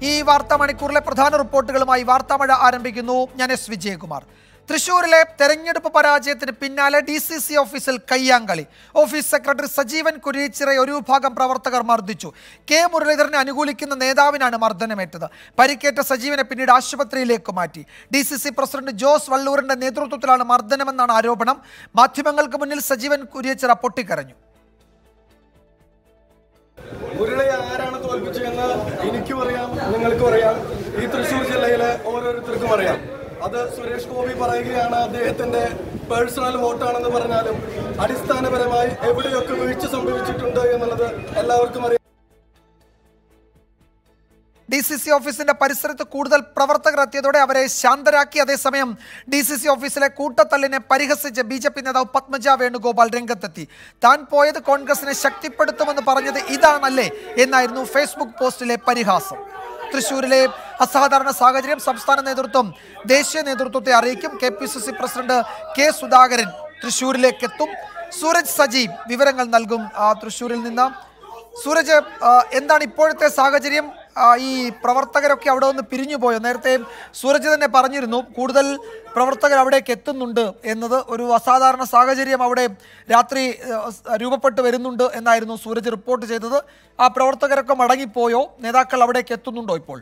ഈ വാർത്താ മണിക്കൂറിലെ പ്രധാന റിപ്പോർട്ടുകളുമായി വാർത്താമഴ ആരംഭിക്കുന്നു ഞാൻ എസ് വിജയകുമാർ തൃശൂരിലെ തെരഞ്ഞെടുപ്പ് പരാജയത്തിന് പിന്നാലെ ഡി സി സി ഓഫീസിൽ കയ്യാങ്കളി ഓഫീസ് സെക്രട്ടറി സജീവൻ കുരീച്ചിറയെ ഒരു വിഭാഗം പ്രവർത്തകർ മർദ്ദിച്ചു കെ മുരളീധരനെ അനുകൂലിക്കുന്ന നേതാവിനാണ് മർദ്ദനമേറ്റത് പരിക്കേറ്റ സജീവനെ പിന്നീട് ആശുപത്രിയിലേക്ക് മാറ്റി D C C president Jose വള്ളൂരിന്റെ നേതൃത്വത്തിലാണ് മർദ്ദനമെന്നാണ് ആരോപണം മാധ്യമങ്ങൾക്ക് മുന്നിൽ സജീവൻ കുരിയച്ചിറ പൊട്ടിക്കരഞ്ഞു മുരളിയെ ആരാണ് തോൽപ്പിച്ചതെന്ന് എനിക്കും അറിയാം നിങ്ങൾക്കും അറിയാം ഈ തൃശ്ശൂർ ജില്ലയിലെ ഓരോരുത്തർക്കും അറിയാം അത് സുരേഷ് ഗോപി പറയുകയാണ് അദ്ദേഹത്തിന്റെ പേഴ്സണൽ വോട്ടാണെന്ന് പറഞ്ഞാലും അടിസ്ഥാനപരമായി എവിടെയൊക്കെ വീഴ്ച സംഭവിച്ചിട്ടുണ്ട് എന്നുള്ളത് എല്ലാവർക്കും അറിയാം ഡി സി സി ഓഫീസിന്റെ പരിസരത്ത് കൂടുതൽ പ്രവർത്തകർ എത്തിയതോടെ അവരെ ശാന്തരാക്കി അതേസമയം ഡി സി സി ഓഫീസിലെ കൂട്ടത്തല്ലിനെ പരിഹസിച്ച് ബി ജെ പി നേതാവ് പത്മജ വേണുഗോപാൽ രംഗത്തെത്തി താൻ പോയത് കോൺഗ്രസിനെ ശക്തിപ്പെടുത്തുമെന്ന് പറഞ്ഞത് ഇതാണല്ലേ എന്നായിരുന്നു ഫേസ്ബുക്ക് പോസ്റ്റിലെ പരിഹാസം തൃശൂരിലെ അസാധാരണ സാഹചര്യം സംസ്ഥാന നേതൃത്വം ദേശീയ നേതൃത്വത്തെ അറിയിക്കും K P C C president K Sudhakaran തൃശൂരിലേക്ക് എത്തും സൂരജ് സജീവ് വിവരങ്ങൾ നൽകും ആ, തൃശൂരിൽ നിന്ന് സൂരജ് ആ, എന്താണ് ഇപ്പോഴത്തെ സാഹചര്യം ആ, ഈ പ്രവർത്തകരൊക്കെ അവിടെ നിന്ന് പിരിഞ്ഞു പോയോ നേരത്തെ സൂരജ് തന്നെ പറഞ്ഞിരുന്നു കൂടുതൽ പ്രവർത്തകർ അവിടേക്ക് എത്തുന്നുണ്ട് എന്നത് ഒരു അസാധാരണ സാഹചര്യം അവിടെ രാത്രി ആ, സ് രൂപപ്പെട്ട് വരുന്നുണ്ട് എന്നായിരുന്നു സൂരജ് റിപ്പോർട്ട് ചെയ്തത് ആ പ്രവർത്തകരൊക്കെ മടങ്ങിപ്പോയോ നേതാക്കൾ അവിടേക്ക് എത്തുന്നുണ്ടോ ഇപ്പോൾ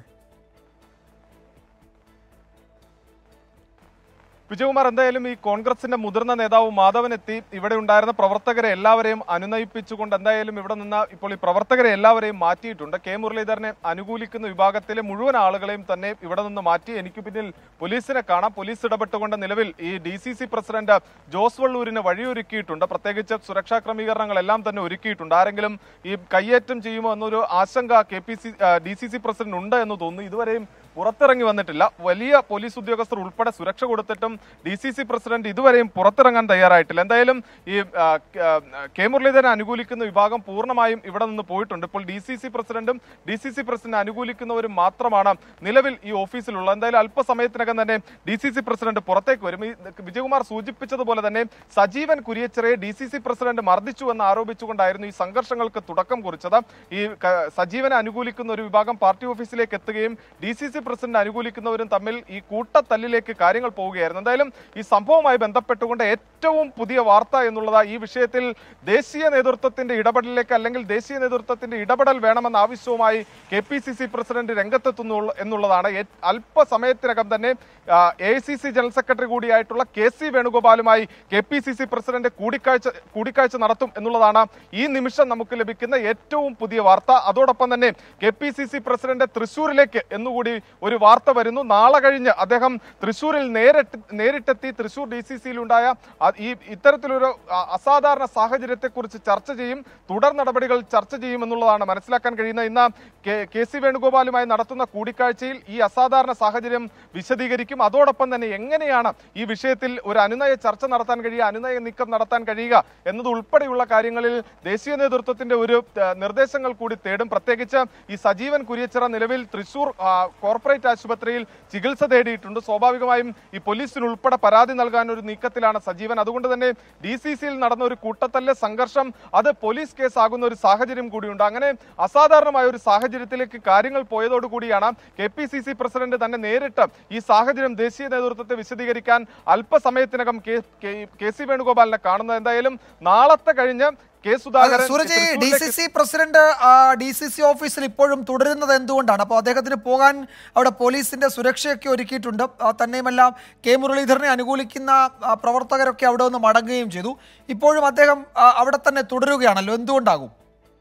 വിജയകുമാർ എന്തായാലും ഈ കോൺഗ്രസിന്റെ മുതിർന്ന നേതാവ് മാധവൻ എത്തി ഇവിടെ ഉണ്ടായിരുന്ന പ്രവർത്തകരെ എല്ലാവരെയും അനുനയിപ്പിച്ചുകൊണ്ട് എന്തായാലും ഇവിടെ നിന്ന് ഇപ്പോൾ ഈ പ്രവർത്തകരെ എല്ലാവരെയും മാറ്റിയിട്ടുണ്ട് കെ മുരളീധരനെ അനുകൂലിക്കുന്ന വിഭാഗത്തിലെ മുഴുവൻ ആളുകളെയും തന്നെ ഇവിടെ നിന്ന് മാറ്റി എനിക്ക് പിന്നിൽ പോലീസിനെ കാണാം പോലീസ് ഇടപെട്ടുകൊണ്ട് നിലവിൽ ഈ D C C president Jose വള്ളൂരിന് വഴിയൊരുക്കിയിട്ടുണ്ട് പ്രത്യേകിച്ച് സുരക്ഷാ ക്രമീകരണങ്ങളെല്ലാം തന്നെ ഒരുക്കിയിട്ടുണ്ട് ആരെങ്കിലും ഈ കയ്യേറ്റം ചെയ്യുമോ എന്നൊരു ആശങ്ക K P C D C C president ഉണ്ട് എന്ന് തോന്നുന്നു ഇതുവരെയും പുറത്തിറങ്ങി വന്നിട്ടില്ല വലിയ പോലീസ് ഉദ്യോഗസ്ഥർ ഉൾപ്പെടെ സുരക്ഷ കൊടുത്തിട്ടും ഡി സി സി പ്രസിഡന്റ് ഇതുവരെയും പുറത്തിറങ്ങാൻ തയ്യാറായിട്ടില്ല എന്തായാലും ഈ ആ, ക- ആ, കെ മുരളീധരനെ അനുകൂലിക്കുന്ന വിഭാഗം പൂർണ്ണമായും ഇവിടെ നിന്ന് പോയിട്ടുണ്ട് ഇപ്പോൾ ഡി സി സി പ്രസിഡന്റും ഡി സി സി പ്രസിഡന്റ് അനുകൂലിക്കുന്നവരും മാത്രമാണ് നിലവിൽ ഈ ഓഫീസിലുള്ളത് എന്തായാലും അല്പസമയത്തിനകം തന്നെ ഡി സി സി പ്രസിഡന്റ് പുറത്തേക്ക് വരും ഈ വിജയകുമാർ സൂചിപ്പിച്ചതുപോലെ തന്നെ സജീവൻ കുരിയച്ചിറയെ ഡി സി സി പ്രസിഡന്റ് മർദ്ദിച്ചു എന്ന് ആരോപിച്ചുകൊണ്ടായിരുന്നു ഈ സംഘർഷങ്ങൾക്ക് തുടക്കം കുറിച്ചത് ഈ ക- സജീവനെ അനുകൂലിക്കുന്ന ഒരു വിഭാഗം പാർട്ടി ഓഫീസിലേക്ക് എത്തുകയും ഡി സി സി പ്രസിഡന്റ് അനുകൂലിക്കുന്നവരും തമ്മിൽ ഈ കൂട്ടത്തല്ലിലേക്ക് കാര്യങ്ങൾ പോവുകയായിരുന്നു എന്തായാലും ഈ സംഭവവുമായി ബന്ധപ്പെട്ടുകൊണ്ട് ഏറ്റവും പുതിയ വാർത്ത എന്നുള്ളത് ഈ വിഷയത്തിൽ ദേശീയ നേതൃത്വത്തിന്റെ ഇടപെടലിലേക്ക് അല്ലെങ്കിൽ ദേശീയ നേതൃത്വത്തിന്റെ ഇടപെടൽ വേണമെന്ന ആവശ്യവുമായി K P C C president രംഗത്തെത്തുന്നു എന്നുള്ളതാണ് ഏ- അല്പസമയത്തിനകം തന്നെ A C C general secretary കൂടിയായിട്ടുള്ള കെ സി വേണുഗോപാലുമായി K P C C president കൂടിക്കാഴ്ച കൂടിക്കാഴ്ച നടത്തും എന്നുള്ളതാണ് ഈ നിമിഷം നമുക്ക് ലഭിക്കുന്ന ഏറ്റവും പുതിയ വാർത്ത അതോടൊപ്പം തന്നെ K P C C president തൃശൂരിലേക്ക് എന്നുകൂടി ഒരു വാർത്ത വരുന്നു നാളെ കഴിഞ്ഞ് അദ്ദേഹം തൃശൂരിൽ നേരിട്ട് നേരിട്ടെത്തി തൃശൂർ ഡി സി സിയിലുണ്ടായ അ- ഈ ഇത്തരത്തിലൊരു അ- അസാധാരണ സാഹചര്യത്തെക്കുറിച്ച് ചർച്ച ചെയ്യും തുടർ നടപടികൾ ചർച്ച ചെയ്യും എന്നുള്ളതാണ് മനസ്സിലാക്കാൻ കഴിയുന്നത് ഇന്ന് കെ- കെ സി വേണുഗോപാലുമായി നടത്തുന്ന കൂടിക്കാഴ്ചയിൽ ഈ അസാധാരണ സാഹചര്യം വിശദീകരിക്കും അതോടൊപ്പം തന്നെ എങ്ങനെയാണ് ഈ വിഷയത്തിൽ ഒരു അനുനയ ചർച്ച നടത്താൻ കഴിയുക അനുനയ നീക്കം നടത്താൻ കഴിയുക എന്നത് ഉൾപ്പെടെയുള്ള കാര്യങ്ങളിൽ ദേശീയ നേതൃത്വത്തിന്റെ ഒരു ആ, നിർദ്ദേശങ്ങൾ കൂടി തേടും പ്രത്യേകിച്ച് ഈ സജീവൻ കുരിയച്ചിറ നിലവിൽ തൃശൂർ ആ, കോർപ്പറേറ്റ് ആശുപത്രിയിൽ ചികിത്സ തേടിയിട്ടുണ്ട് സ്വാഭാവികമായും ഈ പോലീസിന് ഉൾപ്പെടെ പരാതി നൽകാൻ ഒരു നീക്കത്തിലാണ് സജീവൻ അതുകൊണ്ട് തന്നെ ഡി സി സിയിൽ നടന്ന ഒരു കൂട്ടത്തല്ല് സംഘർഷം അത് പോലീസ് കേസാകുന്ന ഒരു സാഹചര്യം കൂടിയുണ്ട് അങ്ങനെ അസാധാരണമായ ഒരു സാഹചര്യത്തിലേക്ക് കാര്യങ്ങൾ പോയതോടുകൂടിയാണ് K P C C president തന്നെ നേരിട്ട് ഈ സാഹചര്യം ദേശീയ നേതൃത്വത്തെ വിശദീകരിക്കാൻ അല്പസമയത്തിനകം കെ- കെ- കെ സി വേണുഗോപാലിനെ കാണുന്നത് എന്തായാലും നാളത്തെ കഴിഞ്ഞ് K Sudhakaran Sooraj D C തൃശ്ശൂരിലേക്ക് C president D C C ഓഫീസിൽ ഇപ്പോഴും തുടരുന്നത് എന്തുകൊണ്ടാണ് അപ്പോൾ അദ്ദേഹത്തിന് പോകാൻ അവിടെ പോലീസിന്റെ സുരക്ഷയൊക്കെ ഒരുക്കിയിട്ടുണ്ട് ആ, തന്നെയുമല്ല കെ മുരളീധരനെ അനുകൂലിക്കുന്ന ആ, പ്രവർത്തകരൊക്കെ അവിടെ നിന്ന് മടങ്ങുകയും ചെയ്തു ഇപ്പോഴും അദ്ദേഹം ആ, അവിടെ തന്നെ തുടരുകയാണല്ലോ എന്തുകൊണ്ടാകും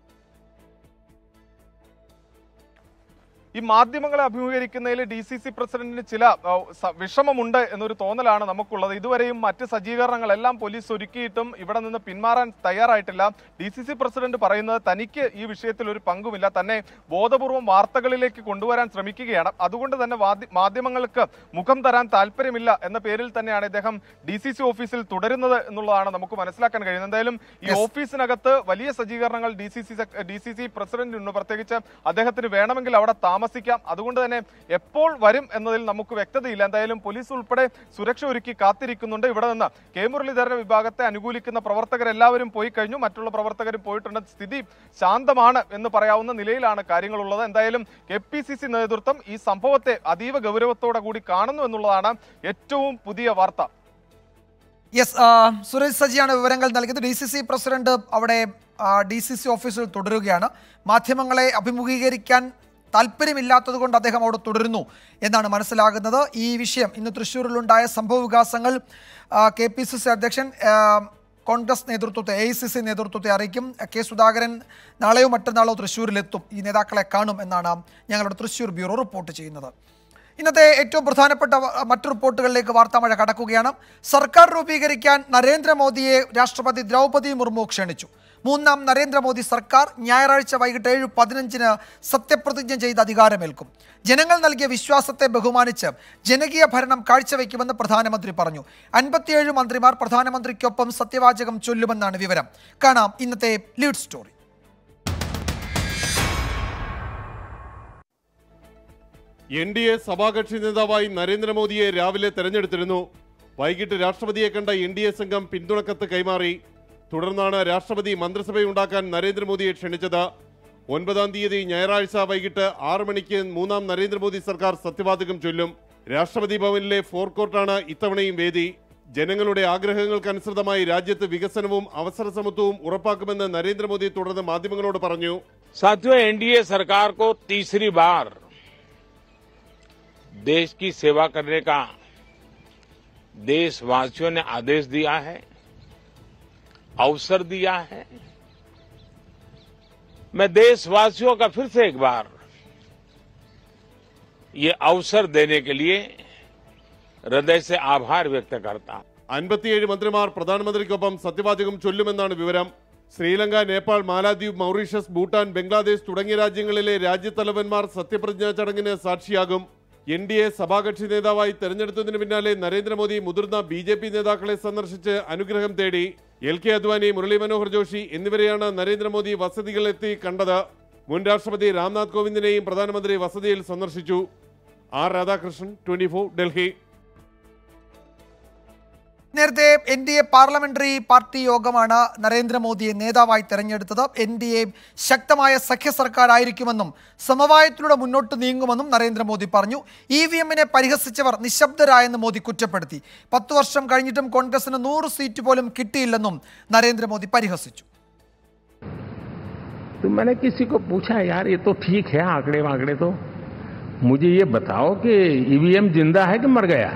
ഈ മാധ്യമങ്ങളെ അഭിമുഖീകരിക്കുന്നതിൽ ഡി സി സി പ്രസിഡന്റിന് ചില ആ, സ- വിഷമമുണ്ട് എന്നൊരു തോന്നലാണ് നമുക്കുള്ളത് ഇതുവരെയും മറ്റ് സജ്ജീകരണങ്ങളെല്ലാം പോലീസ് ഒരുക്കിയിട്ടും ഇവിടെ നിന്ന് പിന്മാറാൻ തയ്യാറായിട്ടില്ല ഡി സി സി പ്രസിഡന്റ് പറയുന്നത് തനിക്ക് ഈ വിഷയത്തിൽ ഒരു പങ്കുമില്ല തന്നെ ബോധപൂർവം വാർത്തകളിലേക്ക് കൊണ്ടുവരാൻ ശ്രമിക്കുകയാണ് അതുകൊണ്ട് തന്നെ വാദി- മാധ്യമങ്ങൾക്ക് മുഖം തരാൻ താല്പര്യമില്ല എന്ന പേരിൽ തന്നെയാണ് ഇദ്ദേഹം ഡി സി സി ഓഫീസിൽ തുടരുന്നത് എന്നുള്ളതാണ് നമുക്ക് മനസ്സിലാക്കാൻ കഴിയുന്നത് എന്തായാലും ഈ ഓഫീസിനകത്ത് വലിയ സജ്ജീകരണങ്ങൾ D C C D C C പ്രസിഡന്റിനുണ്ട് പ്രത്യേകിച്ച് അദ്ദേഹത്തിന് വേണമെങ്കിൽ അവിടെ താമസിക്കാം താമസിക്കാം അതുകൊണ്ട് തന്നെ എപ്പോൾ വരും എന്നതിൽ നമുക്ക് വ്യക്തതയില്ല എന്തായാലും പോലീസ് ഉൾപ്പെടെ സുരക്ഷ ഒരുക്കി കാത്തിരിക്കുന്നുണ്ട് ഇവിടെ നിന്ന് കെ മുരളീധരന്റെ വിഭാഗത്തെ അനുകൂലിക്കുന്ന പ്രവർത്തകരെല്ലാവരും പോയി കഴിഞ്ഞു മറ്റുള്ള പ്രവർത്തകരും പോയിട്ടുണ്ട് സ്ഥിതി ശാന്തമാണ് എന്ന് പറയാവുന്ന നിലയിലാണ് കാര്യങ്ങളുള്ളത് എന്തായാലും കെ പി സി സി നേതൃത്വം ഈ സംഭവത്തെ അതീവ ഗൗരവത്തോടെ കൂടി കാണുന്നു എന്നുള്ളതാണ് ഏറ്റവും പുതിയ വാർത്ത യെസ് സുരേഷ് സജിയാണ് വിവരങ്ങൾ നൽകിയത് ഡി സി സി പ്രസിഡന്റ് അവിടെ ഡി സി സി ഓഫീസിൽ തുടരുകയാണ് മാധ്യമങ്ങളെ അഭിമുഖീകരിക്കാൻ താല്പര്യമില്ലാത്തത് കൊണ്ട് അദ്ദേഹം അവിടെ തുടരുന്നു എന്നാണ് മനസ്സിലാകുന്നത് ഈ വിഷയം ഇന്ന് തൃശ്ശൂരിലുണ്ടായ സംഭവ വികാസങ്ങൾ കെ പി സി സി അധ്യക്ഷൻ ആ, കോൺഗ്രസ് നേതൃത്വത്തെ എ ഐ സി സി നേതൃത്വത്തെ അറിയിക്കും കെ സുധാകരൻ നാളെയോ മറ്റന്നാളോ തൃശ്ശൂരിലെത്തും ഈ നേതാക്കളെ കാണും എന്നാണ് ഞങ്ങളുടെ തൃശ്ശൂർ ബ്യൂറോ റിപ്പോർട്ട് ചെയ്യുന്നത് ഇന്നത്തെ ഏറ്റവും പ്രധാനപ്പെട്ട വ- മറ്റു റിപ്പോർട്ടുകളിലേക്ക് വാർത്താമഴ കടക്കുകയാണ് സർക്കാർ രൂപീകരിക്കാൻ നരേന്ദ്രമോദിയെ രാഷ്ട്രപതി ദ്രൗപദി മുർമു ക്ഷണിച്ചു മൂന്നാം നരേന്ദ്രമോദി സർക്കാർ ഞായറാഴ്ച വൈകിട്ട് ഏഴ് പതിനഞ്ചിന് സത്യപ്രതിജ്ഞ ചെയ്ത് അധികാരമേൽക്കും ജനങ്ങൾ നൽകിയ വിശ്വാസത്തെ ബഹുമാനിച്ച് ജനകീയ ഭരണം കാഴ്ചവെക്കുമെന്ന് പ്രധാനമന്ത്രി പറഞ്ഞു അൻപത്തിയേഴ് മന്ത്രിമാർ പ്രധാനമന്ത്രിക്കൊപ്പം സത്യവാചകം ചൊല്ലുമെന്നാണ് വിവരം കാണാം ഇന്നത്തെ lead story N D A സഭാകക്ഷി നേതാവായി നരേന്ദ്രമോദിയെ രാവിലെ തെരഞ്ഞെടുത്തിരുന്നു വൈകിട്ട് രാഷ്ട്രപതിയെ കണ്ട എൻ ഡി എ സംഘം പിന്തുണക്കത്ത് കൈമാറി തുടർന്നാണ് രാഷ്ട്രപതി മന്ത്രിസഭയുണ്ടാക്കാൻ നരേന്ദ്രമോദിയെ ക്ഷണിച്ചത് ഒൻപതാം തീയതി ഞായറാഴ്ച വൈകിട്ട് ആറ് മണിക്ക് മൂന്നാം നരേന്ദ്രമോദി സർക്കാർ സത്യവാചകം ചൊല്ലും രാഷ്ട്രപതി ഭവനിലെ ഫോർകോർട്ടാണ് ഇത്തവണയും വേദി ജനങ്ങളുടെ ആഗ്രഹങ്ങൾക്കനുസൃതമായി രാജ്യത്ത് വികസനവും അവസര സമത്വവും ഉറപ്പാക്കുമെന്ന് നരേന്ദ്രമോദി തുടർന്ന് മാധ്യമങ്ങളോട് പറഞ്ഞു साथियों एनडीए सरकार को तीसरी बार देश की सेवा करने का देशवासियों ने आदेश दिया है अवसर दिया है मैं देशवासियों का फिर से एक बार ये अवसर देने के लिए हृदय से आभार व्यक्त करता हूं അൻപത്തിയേഴ് മന്ത്രിമാർ പ്രധാനമന്ത്രിക്കൊപ്പം സത്യവാചകം ചൊല്ലുമെന്നാണ് വിവരം ശ്രീലങ്ക നേപ്പാൾ മാലാദ്വീപ് മൗറീഷ്യസ് ഭൂട്ടാൻ ബംഗ്ലാദേശ് തുടങ്ങിയ രാജ്യങ്ങളിലെ രാജ്യത്തലവന്മാർ സത്യപ്രതിജ്ഞാ ചടങ്ങിന് സാക്ഷിയാകും എൻ ഡി എ സഭാകക്ഷി നേതാവായി തെരഞ്ഞെടുത്തതിന് പിന്നാലെ നരേന്ദ്രമോദി മുതിർന്ന ബി ജെ പി നേതാക്കളെ സന്ദർശിച്ച് അനുഗ്രഹം തേടി എൽ കെ അദ്വാനി മുരളി മനോഹർ ജോഷി എന്നിവരെയാണ് നരേന്ദ്രമോദി വസതികളിലെത്തി കണ്ടത് മുൻ രാഷ്ട്രപതി രാംനാഥ് കോവിന്ദിനെയും പ്രധാനമന്ത്രി വസതിയിൽ സന്ദർശിച്ചു ആർ രാധാകൃഷ്ണൻ ട്വന്റി ഡൽഹി നേരത്തെ N D A parliamentary party യോഗമാണ് നരേന്ദ്രമോദിയെ നേതാവായി തെരഞ്ഞെടുത്തത് എൻ ഡി എ ശക്തമായ സഖ്യ സർക്കാരായിരിക്കുമെന്നും സമവായത്തിലൂടെ മുന്നോട്ട് നീങ്ങുമെന്നും നരേന്ദ്രമോദി പറഞ്ഞു ഇ വി എമ്മിനെ പരിഹസിച്ചവർ നിശബ്ദരായെന്ന് മോദി കുറ്റപ്പെടുത്തി പത്തു വർഷം കഴിഞ്ഞിട്ടും കോൺഗ്രസിന് നൂറ് സീറ്റ് പോലും കിട്ടിയില്ലെന്നും നരേന്ദ്രമോദി പരിഹസിച്ചു तो मैंने किसी को पूछा यार ये तो ठीक है आंकड़े वांकड़े तो मुझे ये बताओ कि ईवीएम जिंदा है कि मर गया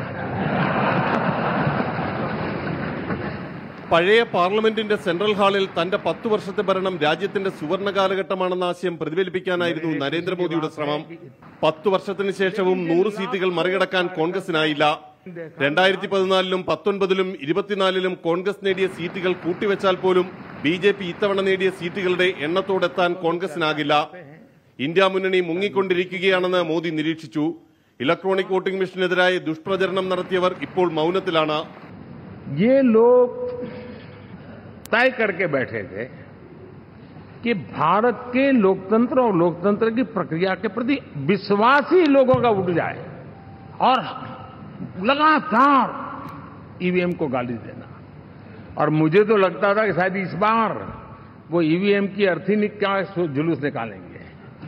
പഴയ പാർലമെന്റിന്റെ സെൻട്രൽ ഹാളിൽ തന്റെ പത്തു വർഷത്തെ ഭരണം രാജ്യത്തിന്റെ സുവർണ കാലഘട്ടമാണെന്ന ആശയം പ്രതിഫലിപ്പിക്കാനായിരുന്നു നരേന്ദ്രമോദിയുടെ ശ്രമം പത്തു വർഷത്തിന് ശേഷവും നൂറ് സീറ്റുകൾ മറികടക്കാൻ കോൺഗ്രസിനായില്ല രണ്ടായിരത്തി പതിനാലിലും പത്തൊൻപതിലും ഇരുപത്തിനാലിലും കോൺഗ്രസ് നേടിയ സീറ്റുകൾ കൂട്ടിവെച്ചാൽ പോലും ബി ജെ പി ഇത്തവണ നേടിയ സീറ്റുകളുടെ എണ്ണത്തോടെത്താൻ കോൺഗ്രസിനാകില്ല ഇന്ത്യ മുന്നണി മുങ്ങിക്കൊണ്ടിരിക്കുകയാണെന്ന് മോദി നിരീക്ഷിച്ചു ഇലക്ട്രോണിക് വോട്ടിംഗ് മെഷീനെതിരായ ദുഷ്പ്രചരണം നടത്തിയവർ ഇപ്പോൾ മൗനത്തിലാണ് ये लोग तय करके बैठे थे कि भारत के लोकतंत्र और लोकतंत्र की प्रक्रिया के प्रति विश्वास ही लोगों का उठ जाए और लगातार ईवीएम को गाली देना और मुझे तो लगता था कि शायद इस बार वो ईवीएम की अर्थी का जुलूस निकालेंगे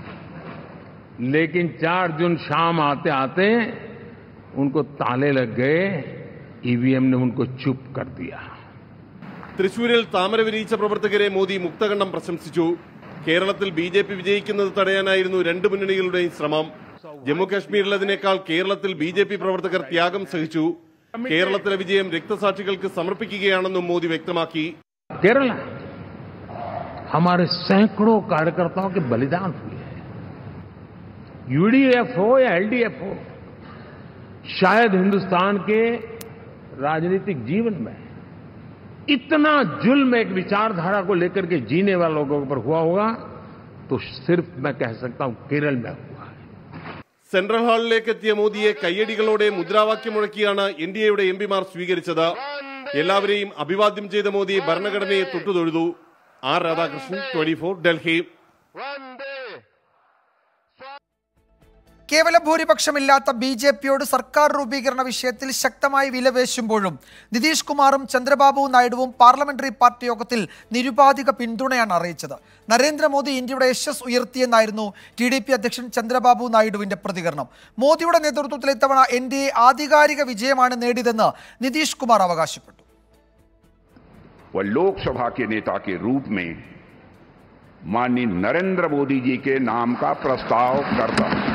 लेकिन 4 जून शाम आते आते उनको ताले लग गए ईवीएम ने उनको चुप कर दिया തൃശൂരിൽ താമര വിരിയിച്ച പ്രവർത്തകരെ മോദി മുക്തകണ്ഠം പ്രശംസിച്ചു കേരളത്തിൽ ബി ജെ പി വിജയിക്കുന്നത് തടയാനായിരുന്നു രണ്ട് മുന്നണികളുടെയും ശ്രമം ജമ്മു കാശ്മീരിലതിനേക്കാൾ കേരളത്തിൽ ബി ജെ പി പ്രവർത്തകർ ത്യാഗം സഹിച്ചു കേരളത്തിലെ വിജയം രക്തസാക്ഷികൾക്ക് സമർപ്പിക്കുകയാണെന്നും മോദി വ്യക്തമാക്കി केरला हमारे सैकड़ों कार्यकर्ताओं के बलिदान हुए हैं यूडीएफ हो या एलडीएफ हो शायद हिंदुस्तान के राजनीतिक जीवन में इतना जुल्म एक विचारधारा को लेकर के जीने वाले लोगों पर हुआ होगा तो सिर्फ मैं कह सकता हूं केरल में हुआ है സെൻട്രൽ ഹാളിലേക്ക് എത്തിയ മോദിയെ കയ്യടികളോടെ മുദ്രാവാക്യം മുഴക്കിയാണ് എൻ ഡി എയുടെ എം പിമാർ സ്വീകരിച്ചത് എല്ലാവരെയും അഭിവാദ്യം ചെയ്ത മോദി ഭരണഘടനയെ തൊട്ടുതൊഴുതു ആർ രാധാകൃഷ്ണൻ ട്വന്റി ഡൽഹി കേവല ഭൂരിപക്ഷമില്ലാത്ത ബി ജെ പിയോട് സർക്കാർ രൂപീകരണ വിഷയത്തിൽ ശക്തമായി വിലവേശുമ്പോഴും നിതീഷ് കുമാറും ചന്ദ്രബാബു നായിഡുവും പാർലമെന്ററി പാർട്ടി യോഗത്തിൽ നിരുപാധിക പിന്തുണയാണ് അറിയിച്ചത് നരേന്ദ്രമോദി ഇന്ത്യയുടെ യശസ് ഉയർത്തിയെന്നായിരുന്നു ടി ഡി പി അധ്യക്ഷൻ ചന്ദ്രബാബു നായിഡുവിന്റെ പ്രതികരണം മോദിയുടെ നേതൃത്വത്തിൽ ഇത്തവണ എൻ ഡി എ ആധികാരിക വിജയമാണ് നേടിയതെന്ന് നിതീഷ് കുമാർ അവകാശപ്പെട്ടു वह लोकसभा के नेता के रूप में माननीय नरेंद्र मोदी जी के नाम का प्रस्ताव करता हूं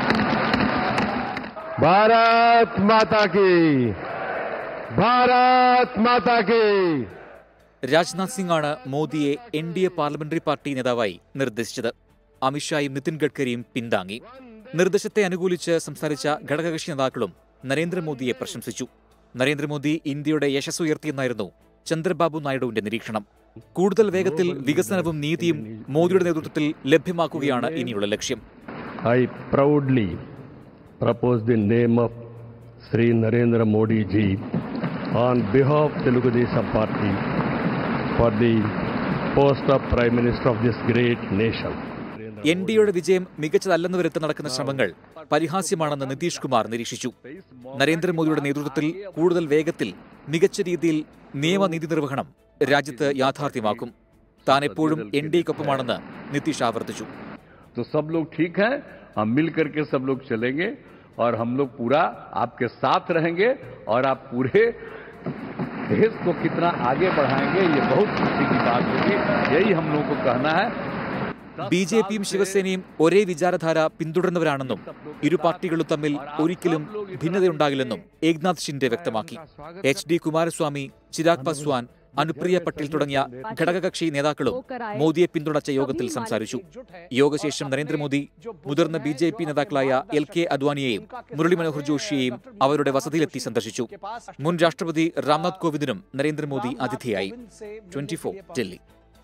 भारत माता की भारत माता की രാജ്നാഥ് സിംഗ് ആണ് മോദിയെ N D A parliamentary party നേതാവായി നിർദ്ദേശിച്ചത് അമിത്ഷായും നിതിൻ ഗഡ്കരിയും പിന്താങ്ങി നിർദ്ദേശത്തെ അനുകൂലിച്ച് സംസാരിച്ച ഘടകകക്ഷി നേതാക്കളും നരേന്ദ്രമോദിയെ പ്രശംസിച്ചു നരേന്ദ്രമോദി ഇന്ത്യയുടെ യശസ് ഉയർത്തിയെന്നായിരുന്നു ചന്ദ്രബാബു നായിഡുവിന്റെ നിരീക്ഷണം കൂടുതൽ വേഗത്തിൽ വികസനവും നീതിയും മോദിയുടെ നേതൃത്വത്തിൽ ലഭ്യമാക്കുകയാണ് ഇനിയുള്ള ലക്ഷ്യം I proudly propose the name of Sri Narendra Modi ji on behalf of Telugu Desam Party for the post of Prime Minister of this great nation. N D എയുടെ വിജയം മികച്ചതല്ലെന്ന് വരുത്തി നടക്കുന്ന ശ്രമങ്ങൾ പരിഹാസ്യമാണെന്ന് നിതീഷ് കുമാർ നിരീക്ഷിച്ചു നരേന്ദ്രമോദിയുടെ നേതൃത്വത്തിൽ കൂടുതൽ വേഗത്തിൽ മികച്ച രീതിയിൽ നിയമനീതി നിർവഹണം രാജ്യത്ത് യാഥാർത്ഥ്യമാക്കും താൻ എപ്പോഴും എൻ ഡി എക്കൊപ്പമാണെന്ന് നിതീഷ് ആവർത്തിച്ചു तो सब लोग ठीक हैं हम मिल करके सब लोग चलेंगे और हम लोग पूरा आपके साथ रहेंगे और आप पूरे देश को कितना आगे बढ़ाएंगे ये बहुत खुशी की बात होगी यही हम लोगों को कहना है ബി ജെ പിയും ശിവസേനയും ഒരേ വിചാരധാര പിന്തുടരുന്നവരാണെന്നും ഇരു പാർട്ടികളും തമ്മിൽ ഒരിക്കലും ഭിന്നതയുണ്ടാകില്ലെന്നും ഏക്നാഥ് ഷിൻഡെ വ്യക്തമാക്കി എച്ച് ഡി കുമാരസ്വാമി ചിരാഗ് പസ്വാൻ അനുപ്രിയ പട്ടേൽ തുടങ്ങിയ ഘടകകക്ഷി നേതാക്കളും മോദിയെ പിന്തുണച്ച യോഗത്തിൽ സംസാരിച്ചു യോഗശേഷം നരേന്ദ്രമോദി മുതിർന്ന ബി ജെ പി നേതാക്കളായ എൽ കെ അദ്വാനിയെയും മുരളി മനോഹർ ജോഷിയെയും അവരുടെ വസതിയിലെത്തി സന്ദർശിച്ചു മുൻ രാഷ്ട്രപതി രാംനാഥ് കോവിന്ദിനും നരേന്ദ്രമോദി അതിഥിയായി ട്വന്റി ഡൽഹി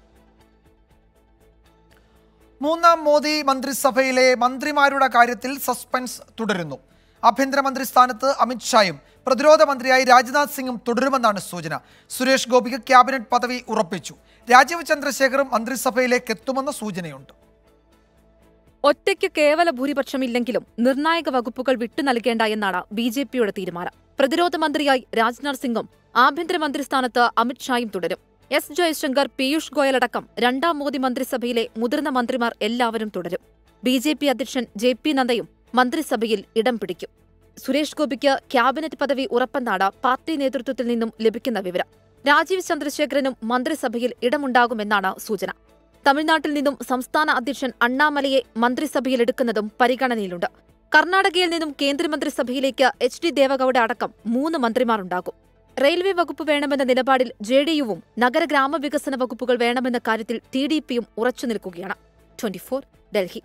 മൂന്നാം മോദി മന്ത്രിസഭയിലെ മന്ത്രിമാരുടെ കാര്യത്തിൽ സസ്പെൻസ് തുടരുന്നു ആഭ്യന്തരമന്ത്രി സ്ഥാനത്ത് അമിത്ഷായും പ്രതിരോധ മന്ത്രിയായി രാജ്നാഥ് സിംഗും തുടരുമെന്നാണ് സൂചന സുരേഷ് ഗോപിക്ക് ക്യാബിനറ്റ് പദവി ഉറപ്പിച്ചു രാജീവ് ചന്ദ്രശേഖറും മന്ത്രിസഭയിലേക്ക് എത്തുമെന്ന സൂചനയുണ്ട് ഒറ്റയ്ക്ക് കേവല ഭൂരിപക്ഷമില്ലെങ്കിലും നിർണായക വകുപ്പുകൾ വിട്ടു നൽകേണ്ട എന്നാണ് ബി ജെ പിയുടെ തീരുമാനം പ്രതിരോധ മന്ത്രിയായി രാജ്നാഥ് സിംഗും ആഭ്യന്തരമന്ത്രി സ്ഥാനത്ത് അമിത്ഷായും തുടരും എസ് ജയശങ്കർ പീയൂഷ് ഗോയലടക്കം രണ്ടാം മോദി മന്ത്രിസഭയിലെ മുതിർന്ന മന്ത്രിമാർ എല്ലാവരും തുടരും ബി ജെ പി അധ്യക്ഷൻ ജെ പി നദ്ദയും മന്ത്രിസഭയിൽ ഇടം പിടിക്കും സുരേഷ് ഗോപിക്ക് ക്യാബിനറ്റ് പദവി ഉറപ്പെന്നാണ് പാർട്ടി നേതൃത്വത്തിൽ നിന്നും ലഭിക്കുന്ന വിവരം രാജീവ് ചന്ദ്രശേഖരനും മന്ത്രിസഭയിൽ ഇടമുണ്ടാകുമെന്നാണ് സൂചന തമിഴ്നാട്ടിൽ നിന്നും സംസ്ഥാന അധ്യക്ഷൻ അണ്ണാമലയെ മന്ത്രിസഭയിലെടുക്കുന്നതും പരിഗണനയിലുണ്ട് കർണാടകയിൽ നിന്നും കേന്ദ്രമന്ത്രിസഭയിലേക്ക് എച്ച് ഡി ദേവഗൌഡ അടക്കം മൂന്ന് മന്ത്രിമാരുണ്ടാകും റെയിൽവേ വകുപ്പ് വേണമെന്ന നിലപാടിൽ ജെ ഡി യുവും നഗരഗ്രാമവികസന വകുപ്പുകൾ വേണമെന്ന കാര്യത്തിൽ ടി ഡി പിയും ഉറച്ചുനിൽക്കുകയാണ് ട്വന്റിഫോർ ഡൽഹി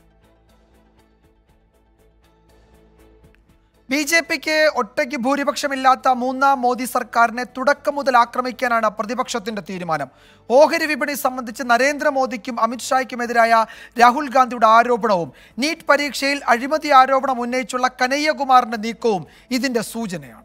ബി ജെ പിക്ക് ഒറ്റയ്ക്ക് ഭൂരിപക്ഷമില്ലാത്ത മൂന്നാം മോദി സർക്കാരിനെ തുടക്കം മുതൽ ആക്രമിക്കാനാണ് പ്രതിപക്ഷത്തിന്റെ തീരുമാനം ഓഹരി വിപണി സംബന്ധിച്ച് നരേന്ദ്രമോദിക്കും അമിത്ഷായ്ക്കുമെതിരായ രാഹുൽ ഗാന്ധിയുടെ ആരോപണവും നീറ്റ് പരീക്ഷയിൽ അഴിമതി ആരോപണം ഉന്നയിച്ചുള്ള കനയ്യകുമാറിന്റെ നീക്കവും ഇതിന്റെ സൂചനയാണ്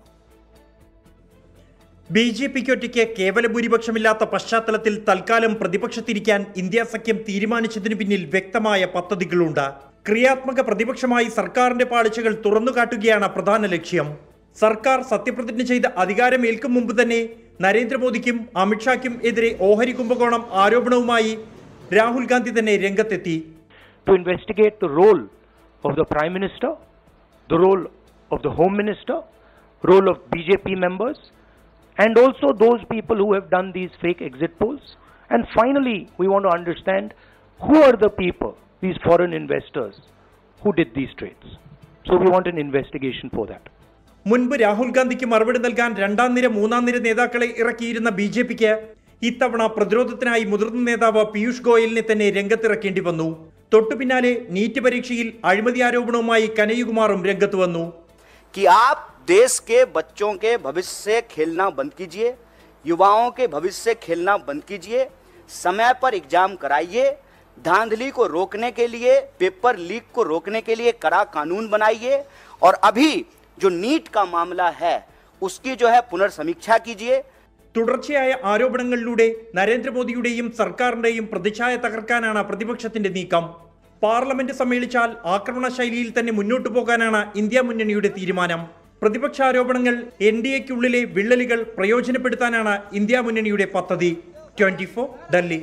ബി ജെ പിക്ക് ഒറ്റയ്ക്ക് കേവല ഭൂരിപക്ഷമില്ലാത്ത പശ്ചാത്തലത്തിൽ തൽക്കാലം പ്രതിപക്ഷത്തിരിക്കാൻ ഇന്ത്യ സഖ്യം തീരുമാനിച്ചതിനു പിന്നിൽ വ്യക്തമായ പദ്ധതികളുണ്ട് ക്രിയാത്മക പ്രതിപക്ഷമായി സർക്കാരിന്റെ പാളിച്ചകൾ തുറന്നുകാട്ടുകയാണ് പ്രധാന ലക്ഷ്യം സർക്കാർ സത്യപ്രതിജ്ഞ ചെയ്ത് അധികാരമേൽക്കും മുമ്പ് തന്നെ നരേന്ദ്രമോദിക്കും അമിത്ഷായ്ക്കും എതിരെ ഓഹരി കുംഭകോണം ആരോപണവുമായി രാഹുൽ ഗാന്ധി തന്നെ രംഗത്തെത്തി to investigate the role of the Prime Minister, the role of the Home Minister, role of BJP members, and also those people who have done these fake exit polls. And finally, we want to understand who are the people, these foreign investors, who did these trades. So we want an investigation for that. മുൻപ് രാഹുൽ ഗാന്ധിക്ക് മറുപടി നൽകാൻ രണ്ടാം നിര മൂന്നാം നിര നേതാക്കളെ ഇറക്കിയിരുന്ന B J പിക്ക് ഇത്തവണ പ്രതിരോധത്തിനായി മുതിർന്ന നേതാവ് പീയൂഷ് ഗോയലിനെ തന്നെ രംഗത്തിറക്കേണ്ടി വന്നു തൊട്ടു പിന്നാലെ നീറ്റ് പരീക്ഷയിൽ അഴിമതി ആരോപണവുമായി കനയ്യകുമാറും രംഗത്ത് വന്നു कि आप देश के बच्चों के भविष्य से खेलना बंद कीजिए युवाओं के भविष्य से खेलना बंद कीजिए समय पर एग्जाम कराइए धांधली को रोकने के लिए पेपर लीक को रोकने के लिए कड़ा कानून बनाइए और अभी जो नीट का मामला है उसकी जो है पुनर्समीक्षा कीजिए തുടർച്ചയായ ആരോപണങ്ങളിലൂടെ നരേന്ദ്രമോദിയുടെയും സർക്കാരിന്റെയും പ്രതിച്ഛായ തകർക്കാനാണ് പ്രതിപക്ഷത്തിന്റെ നീക്കം പാർലമെന്റ് സമ്മേളിച്ചാൽ ആക്രമണ ശൈലിയിൽ തന്നെ മുന്നോട്ടു പോകാനാണ് ഇന്ത്യ മുന്നണിയുടെ തീരുമാനം പ്രതിപക്ഷ ആരോപണങ്ങൾ എൻ ഡി എക്കുള്ളിലെ വിള്ളലുകൾ പ്രയോജനപ്പെടുത്താനാണ് ഇന്ത്യ മുന്നണിയുടെ പദ്ധതി ട്വന്റി ഡൽഹി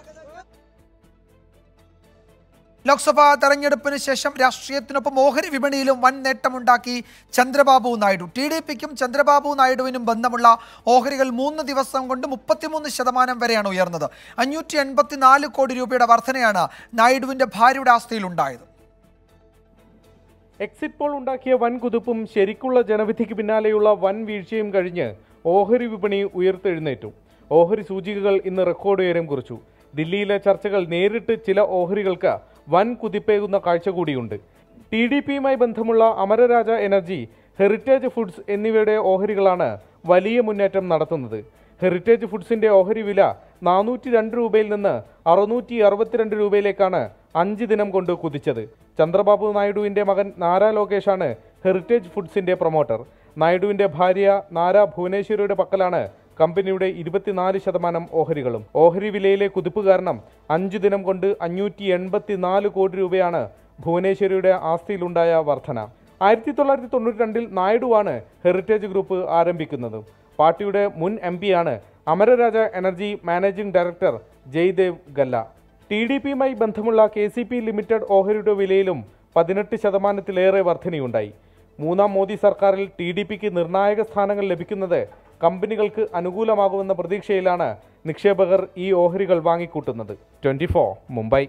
ലോക്സഭാ തെരഞ്ഞെടുപ്പിന് ശേഷം രാഷ്ട്രീയത്തിനൊപ്പം ഓഹരി വിപണിയിലും വൻ നേട്ടമുണ്ടാക്കി ചന്ദ്രബാബു നായിഡു ടി ഡി പിക്കും ചന്ദ്രബാബു നായിഡുവിനും ബന്ധമുള്ള ഓഹരികൾ മൂന്ന് ദിവസം കൊണ്ട് മുപ്പത്തിമൂന്ന് ശതമാനം വരെയാണ് ഉയർന്നത് അഞ്ഞൂറ്റി എൺപത്തിനാല് കോടി രൂപയുടെ വർധനയാണ് നായിഡുവിന്റെ ഭാര്യയുടെ ആസ്തിയിലുണ്ടായത് എക്സിറ്റ് പോൾ ഉണ്ടാക്കിയ വൻ കുതിപ്പും ശരിക്കുള്ള ജനവിധിക്ക് പിന്നാലെയുള്ള വൻ വീഴ്ചയും കഴിഞ്ഞ് ഓഹരി വിപണി ഉയർത്തെഴുന്നേറ്റു ഓഹരി സൂചികകൾ ഇന്ന് റെക്കോർഡ് ഉയരം കുറിച്ചു ദില്ലിയിലെ ചർച്ചകൾ നേരിട്ട് ചില ഓഹരികൾക്ക് വൻ കുതിപ്പേകുന്ന കാഴ്ച കൂടിയുണ്ട് ടി ഡി പിയുമായി ബന്ധമുള്ള അമരരാജ എനർജി ഹെറിറ്റേജ് ഫുഡ്സ് എന്നിവയുടെ ഓഹരികളാണ് വലിയ മുന്നേറ്റം നടത്തുന്നത് ഹെറിറ്റേജ് ഫുഡ്സിന്റെ ഓഹരി വില നാനൂറ്റി രണ്ട് രൂപയിൽ നിന്ന് അറുന്നൂറ്റി അറുപത്തിരണ്ട് രൂപയിലേക്കാണ് അഞ്ച് ദിനം കൊണ്ട് കുതിച്ചത് ചന്ദ്രബാബു നായിഡുവിന്റെ മകൻ നാരാ ലോകേഷാണ് ഹെറിറ്റേജ് ഫുഡ്സിന്റെ പ്രൊമോട്ടർ നായിഡുവിന്റെ ഭാര്യ നാര ഭുവനേശ്വരിയുടെ പക്കലാണ് കമ്പനിയുടെ ഇരുപത്തിനാല് ശതമാനം ഓഹരികളും ഓഹരി വിലയിലെ കുതിപ്പ് കാരണം അഞ്ചു ദിനം കൊണ്ട് അഞ്ഞൂറ്റി എൺപത്തിനാല് കോടി രൂപയാണ് ഭുവനേശ്വരിയുടെ ആസ്തിയിലുണ്ടായ വർധന ആയിരത്തി തൊള്ളായിരത്തി തൊണ്ണൂറ്റി രണ്ടിൽ നായിഡുവാണ് ഹെറിറ്റേജ് ഗ്രൂപ്പ് ആരംഭിക്കുന്നത് പാർട്ടിയുടെ മുൻ എം പിയാണ് Amara Raja energy managing director Jaydev Galla T D പിയുമായി ബന്ധമുള്ള കെ സി പി ലിമിറ്റഡ് ഓഹരിയുടെ വിലയിലും പതിനെട്ട് ശതമാനത്തിലേറെ വർധനയുണ്ടായി മൂന്നാം മോദി സർക്കാരിൽ ടി ഡി പിക്ക് നിർണായക സ്ഥാനങ്ങൾ ലഭിക്കുന്നത് കമ്പനികൾക്ക് അനുകൂലമാകുമെന്ന പ്രതീക്ഷയിലാണ് നിക്ഷേപകർ ഈ ഓഹരികൾ വാങ്ങിക്കൂട്ടുന്നത് ട്വന്റി മുംബൈ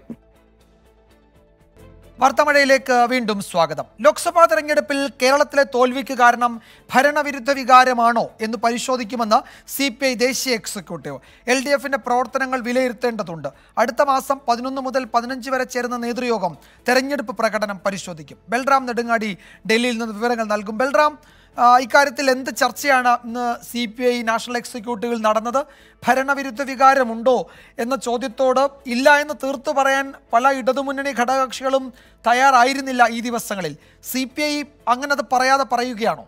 വാർത്താമഴയിലേക്ക് വീണ്ടും സ്വാഗതം ലോക്സഭാ തെരഞ്ഞെടുപ്പിൽ കേരളത്തിലെ തോൽവിക്ക് കാരണം ഭരണവിരുദ്ധ വികാരമാണോ എന്ന് പരിശോധിക്കുമെന്ന് സി പി ഐ ദേശീയ എക്സിക്യൂട്ടീവ് എൽ ഡി എഫിന്റെ പ്രവർത്തനങ്ങൾ വിലയിരുത്തേണ്ടതുണ്ട് അടുത്ത മാസം പതിനൊന്ന് മുതൽ പതിനഞ്ച് വരെ ചേരുന്ന നേതൃയോഗം തെരഞ്ഞെടുപ്പ് പ്രകടനം പരിശോധിക്കും ബൽറാം നെടുങ്ങാടി ഡൽഹിയിൽ നിന്ന് വിവരങ്ങൾ നൽകും ബൽറാം ആ, ഇക്കാര്യത്തിൽ എന്ത് ചർച്ചയാണ് ഇന്ന് സി പി ഐ നാഷണൽ എക്സിക്യൂട്ടീവിൽ നടന്നത് ഭരണവിരുദ്ധ വികാരമുണ്ടോ എന്ന ചോദ്യത്തോട് ഇല്ല എന്ന് തീർത്തു പറയാൻ പല ഇടതുമുന്നണി ഘടകകക്ഷികളും തയ്യാറായിരുന്നില്ല ഈ ദിവസങ്ങളിൽ സി പി ഐ അങ്ങനെ അത് പറയാതെ പറയുകയാണോ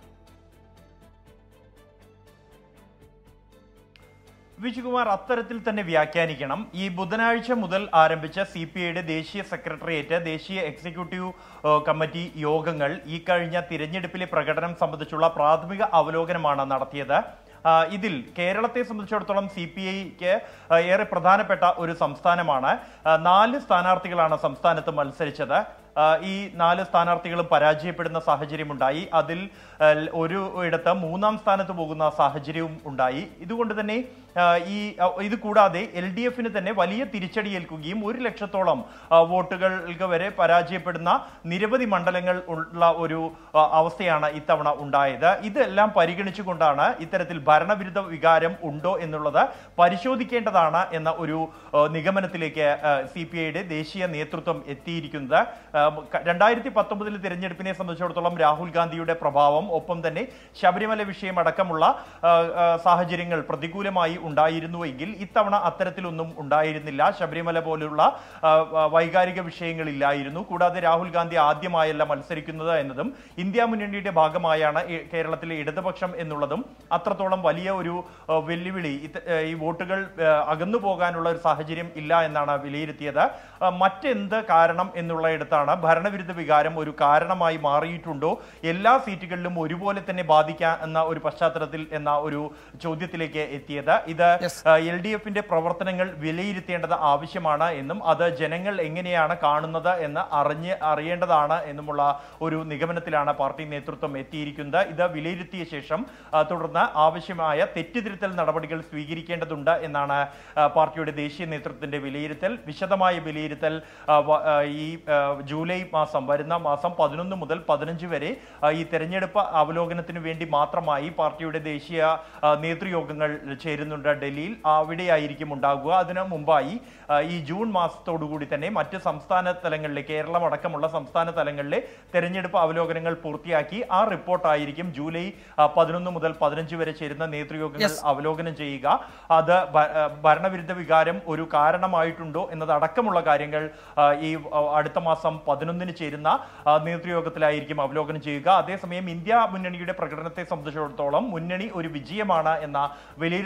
വിജയകുമാർ അത്തരത്തിൽ തന്നെ വ്യാഖ്യാനിക്കണം ഈ ബുധനാഴ്ച മുതൽ ആരംഭിച്ച സി പി ഐയുടെ ദേശീയ സെക്രട്ടേറിയറ്റ് ദേശീയ എക്സിക്യൂട്ടീവ് ഏഹ്, കമ്മിറ്റി യോഗങ്ങൾ ഈ കഴിഞ്ഞ തിരഞ്ഞെടുപ്പിലെ പ്രകടനം സംബന്ധിച്ചുള്ള പ്രാഥമിക അവലോകനമാണ് നടത്തിയത് ആ, ഇതിൽ കേരളത്തെ സംബന്ധിച്ചിടത്തോളം സി പി ഐക്ക് ഏറെ പ്രധാനപ്പെട്ട ഒരു സംസ്ഥാനമാണ് ആ, നാല് സ്ഥാനാർത്ഥികളാണ് സംസ്ഥാനത്ത് മത്സരിച്ചത് ആ, ഈ നാല് സ്ഥാനാർത്ഥികളും പരാജയപ്പെടുന്ന സാഹചര്യമുണ്ടായി അതിൽ ആ, ഒരു ഇടത്ത് മൂന്നാം സ്ഥാനത്ത് പോകുന്ന സാഹചര്യവും ഉണ്ടായി ഇതുകൊണ്ട് തന്നെ ആ, ഈ ആ, ഇത് കൂടാതെ എൽ ഡി എഫിന് തന്നെ വലിയ തിരിച്ചടിയേൽക്കുകയും ഒരു ലക്ഷത്തോളം ആ, വോട്ടുകൾക്ക് വരെ പരാജയപ്പെടുന്ന നിരവധി മണ്ഡലങ്ങൾ ഉള്ള ഒരു ആ, അവസ്ഥയാണ് ഇത്തവണ ഉണ്ടായത് ഇതെല്ലാം പരിഗണിച്ചുകൊണ്ടാണ് ഇത്തരത്തിൽ ഭരണവിരുദ്ധ വികാരം ഉണ്ടോ എന്നുള്ളത് പരിശോധിക്കേണ്ടതാണ് എന്ന ഒരു ആ, നിഗമനത്തിലേക്ക് സി പി ഐയുടെ ദേശീയ നേതൃത്വം എത്തിയിരിക്കുന്നത് ആ, ക- രണ്ടായിരത്തി പത്തൊമ്പതിലെ തിരഞ്ഞെടുപ്പിനെ സംബന്ധിച്ചിടത്തോളം രാഹുൽ ഗാന്ധിയുടെ പ്രഭാവം ഒപ്പം തന്നെ ശബരിമല വിഷയം അടക്കമുള്ള ആ, ആ, സാഹചര്യങ്ങൾ പ്രതികൂലമായി ഉണ്ടായിരുന്നുവെങ്കിൽ ഇത്തവണ അത്തരത്തിലൊന്നും ഉണ്ടായിരുന്നില്ല ശബരിമല പോലുള്ള ആ, ആ, വൈകാരിക വിഷയങ്ങളില്ലായിരുന്നു കൂടാതെ രാഹുൽ ഗാന്ധി ആദ്യമായല്ല മത്സരിക്കുന്നത് എന്നതും ഇന്ത്യ മുന്നണിയുടെ ഭാഗമായാണ് ഈ കേരളത്തിലെ ഇടതുപക്ഷം എന്നുള്ളതും അത്രത്തോളം വലിയ ഒരു ആ, വെല്ലുവിളി ഇത്- ആ, ഈ വോട്ടുകൾ ആ, അകന്നു പോകാനുള്ള ഒരു സാഹചര്യം ഇല്ല എന്നാണ് വിലയിരുത്തിയത് ആ, മറ്റെന്ത് കാരണം എന്നുള്ളയിടത്താണ് ഭരണവിരുദ്ധ വികാരം ഒരു കാരണമായി മാറിയിട്ടുണ്ടോ എല്ലാ സീറ്റുകളിലും ഒരുപോലെ തന്നെ ബാധിക്കാം എന്ന ഒരു പശ്ചാത്തലത്തിൽ എന്ന ഒരു ചോദ്യത്തിലേക്ക് എത്തിയത് ഇത് എൽ ഡി എഫിന്റെ പ്രവർത്തനങ്ങൾ വിലയിരുത്തേണ്ടത് ആവശ്യമാണ് എന്നും അത് ജനങ്ങൾ എങ്ങനെയാണ് കാണുന്നത് എന്ന് അറിഞ്ഞ് അറിയേണ്ടതാണ് എന്നുമുള്ള ഒരു നിഗമനത്തിലാണ് പാർട്ടി നേതൃത്വം എത്തിയിരിക്കുന്നത് ഇത് വിലയിരുത്തിയ ശേഷം ആ, തുടർന്ന് ആവശ്യമായ തെറ്റുതിരുത്തൽ നടപടികൾ സ്വീകരിക്കേണ്ടതുണ്ട് എന്നാണ് ആ, പാർട്ടിയുടെ ദേശീയ നേതൃത്വത്തിന്റെ വിലയിരുത്തൽ വിശദമായ വിലയിരുത്തൽ ആ, വ- ആ, ഈ ആ, ജൂലൈ മാസം വരുന്ന മാസം പതിനൊന്ന് മുതൽ പതിനഞ്ച് വരെ ആ, ഈ തെരഞ്ഞെടുപ്പ് അവലോകനത്തിന് വേണ്ടി മാത്രമായി പാർട്ടിയുടെ ദേശീയ ആ, നേതൃയോഗങ്ങൾ ചേരുന്നുണ്ട് ഡൽഹിയിൽ അവിടെയായിരിക്കും ഉണ്ടാകുക അതിന് മുമ്പായി ആ, ഈ ജൂൺ മാസത്തോടുകൂടി തന്നെ മറ്റ് സംസ്ഥാന തലങ്ങളിലെ കേരളം അടക്കമുള്ള സംസ്ഥാന തലങ്ങളിലെ തെരഞ്ഞെടുപ്പ് അവലോകനങ്ങൾ പൂർത്തിയാക്കി ആ റിപ്പോർട്ടായിരിക്കും ജൂലൈ ആ, പതിനൊന്ന് മുതൽ പതിനഞ്ച് വരെ ചേരുന്ന നേതൃയോഗങ്ങൾ Yes. അവലോകനം ചെയ്യുക അത് ഭ- ആ, ഭരണവിരുദ്ധ വികാരം ഒരു കാരണമായിട്ടുണ്ടോ എന്നതടക്കമുള്ള കാര്യങ്ങൾ ആ, ഈ ആ, അടുത്ത മാസം പതിനൊന്നിന് ചേരുന്ന ആ, നേതൃയോഗത്തിലായിരിക്കും അവലോകനം ചെയ്യുക അതേസമയം ഇന്ത്യ മുന്നണിയുടെ പ്രകടനത്തെ സംബന്ധിച്ചിടത്തോളം മുന്നണി ഒരു വിജയമാണ് എന്ന വിലയിരുത്തലാണ്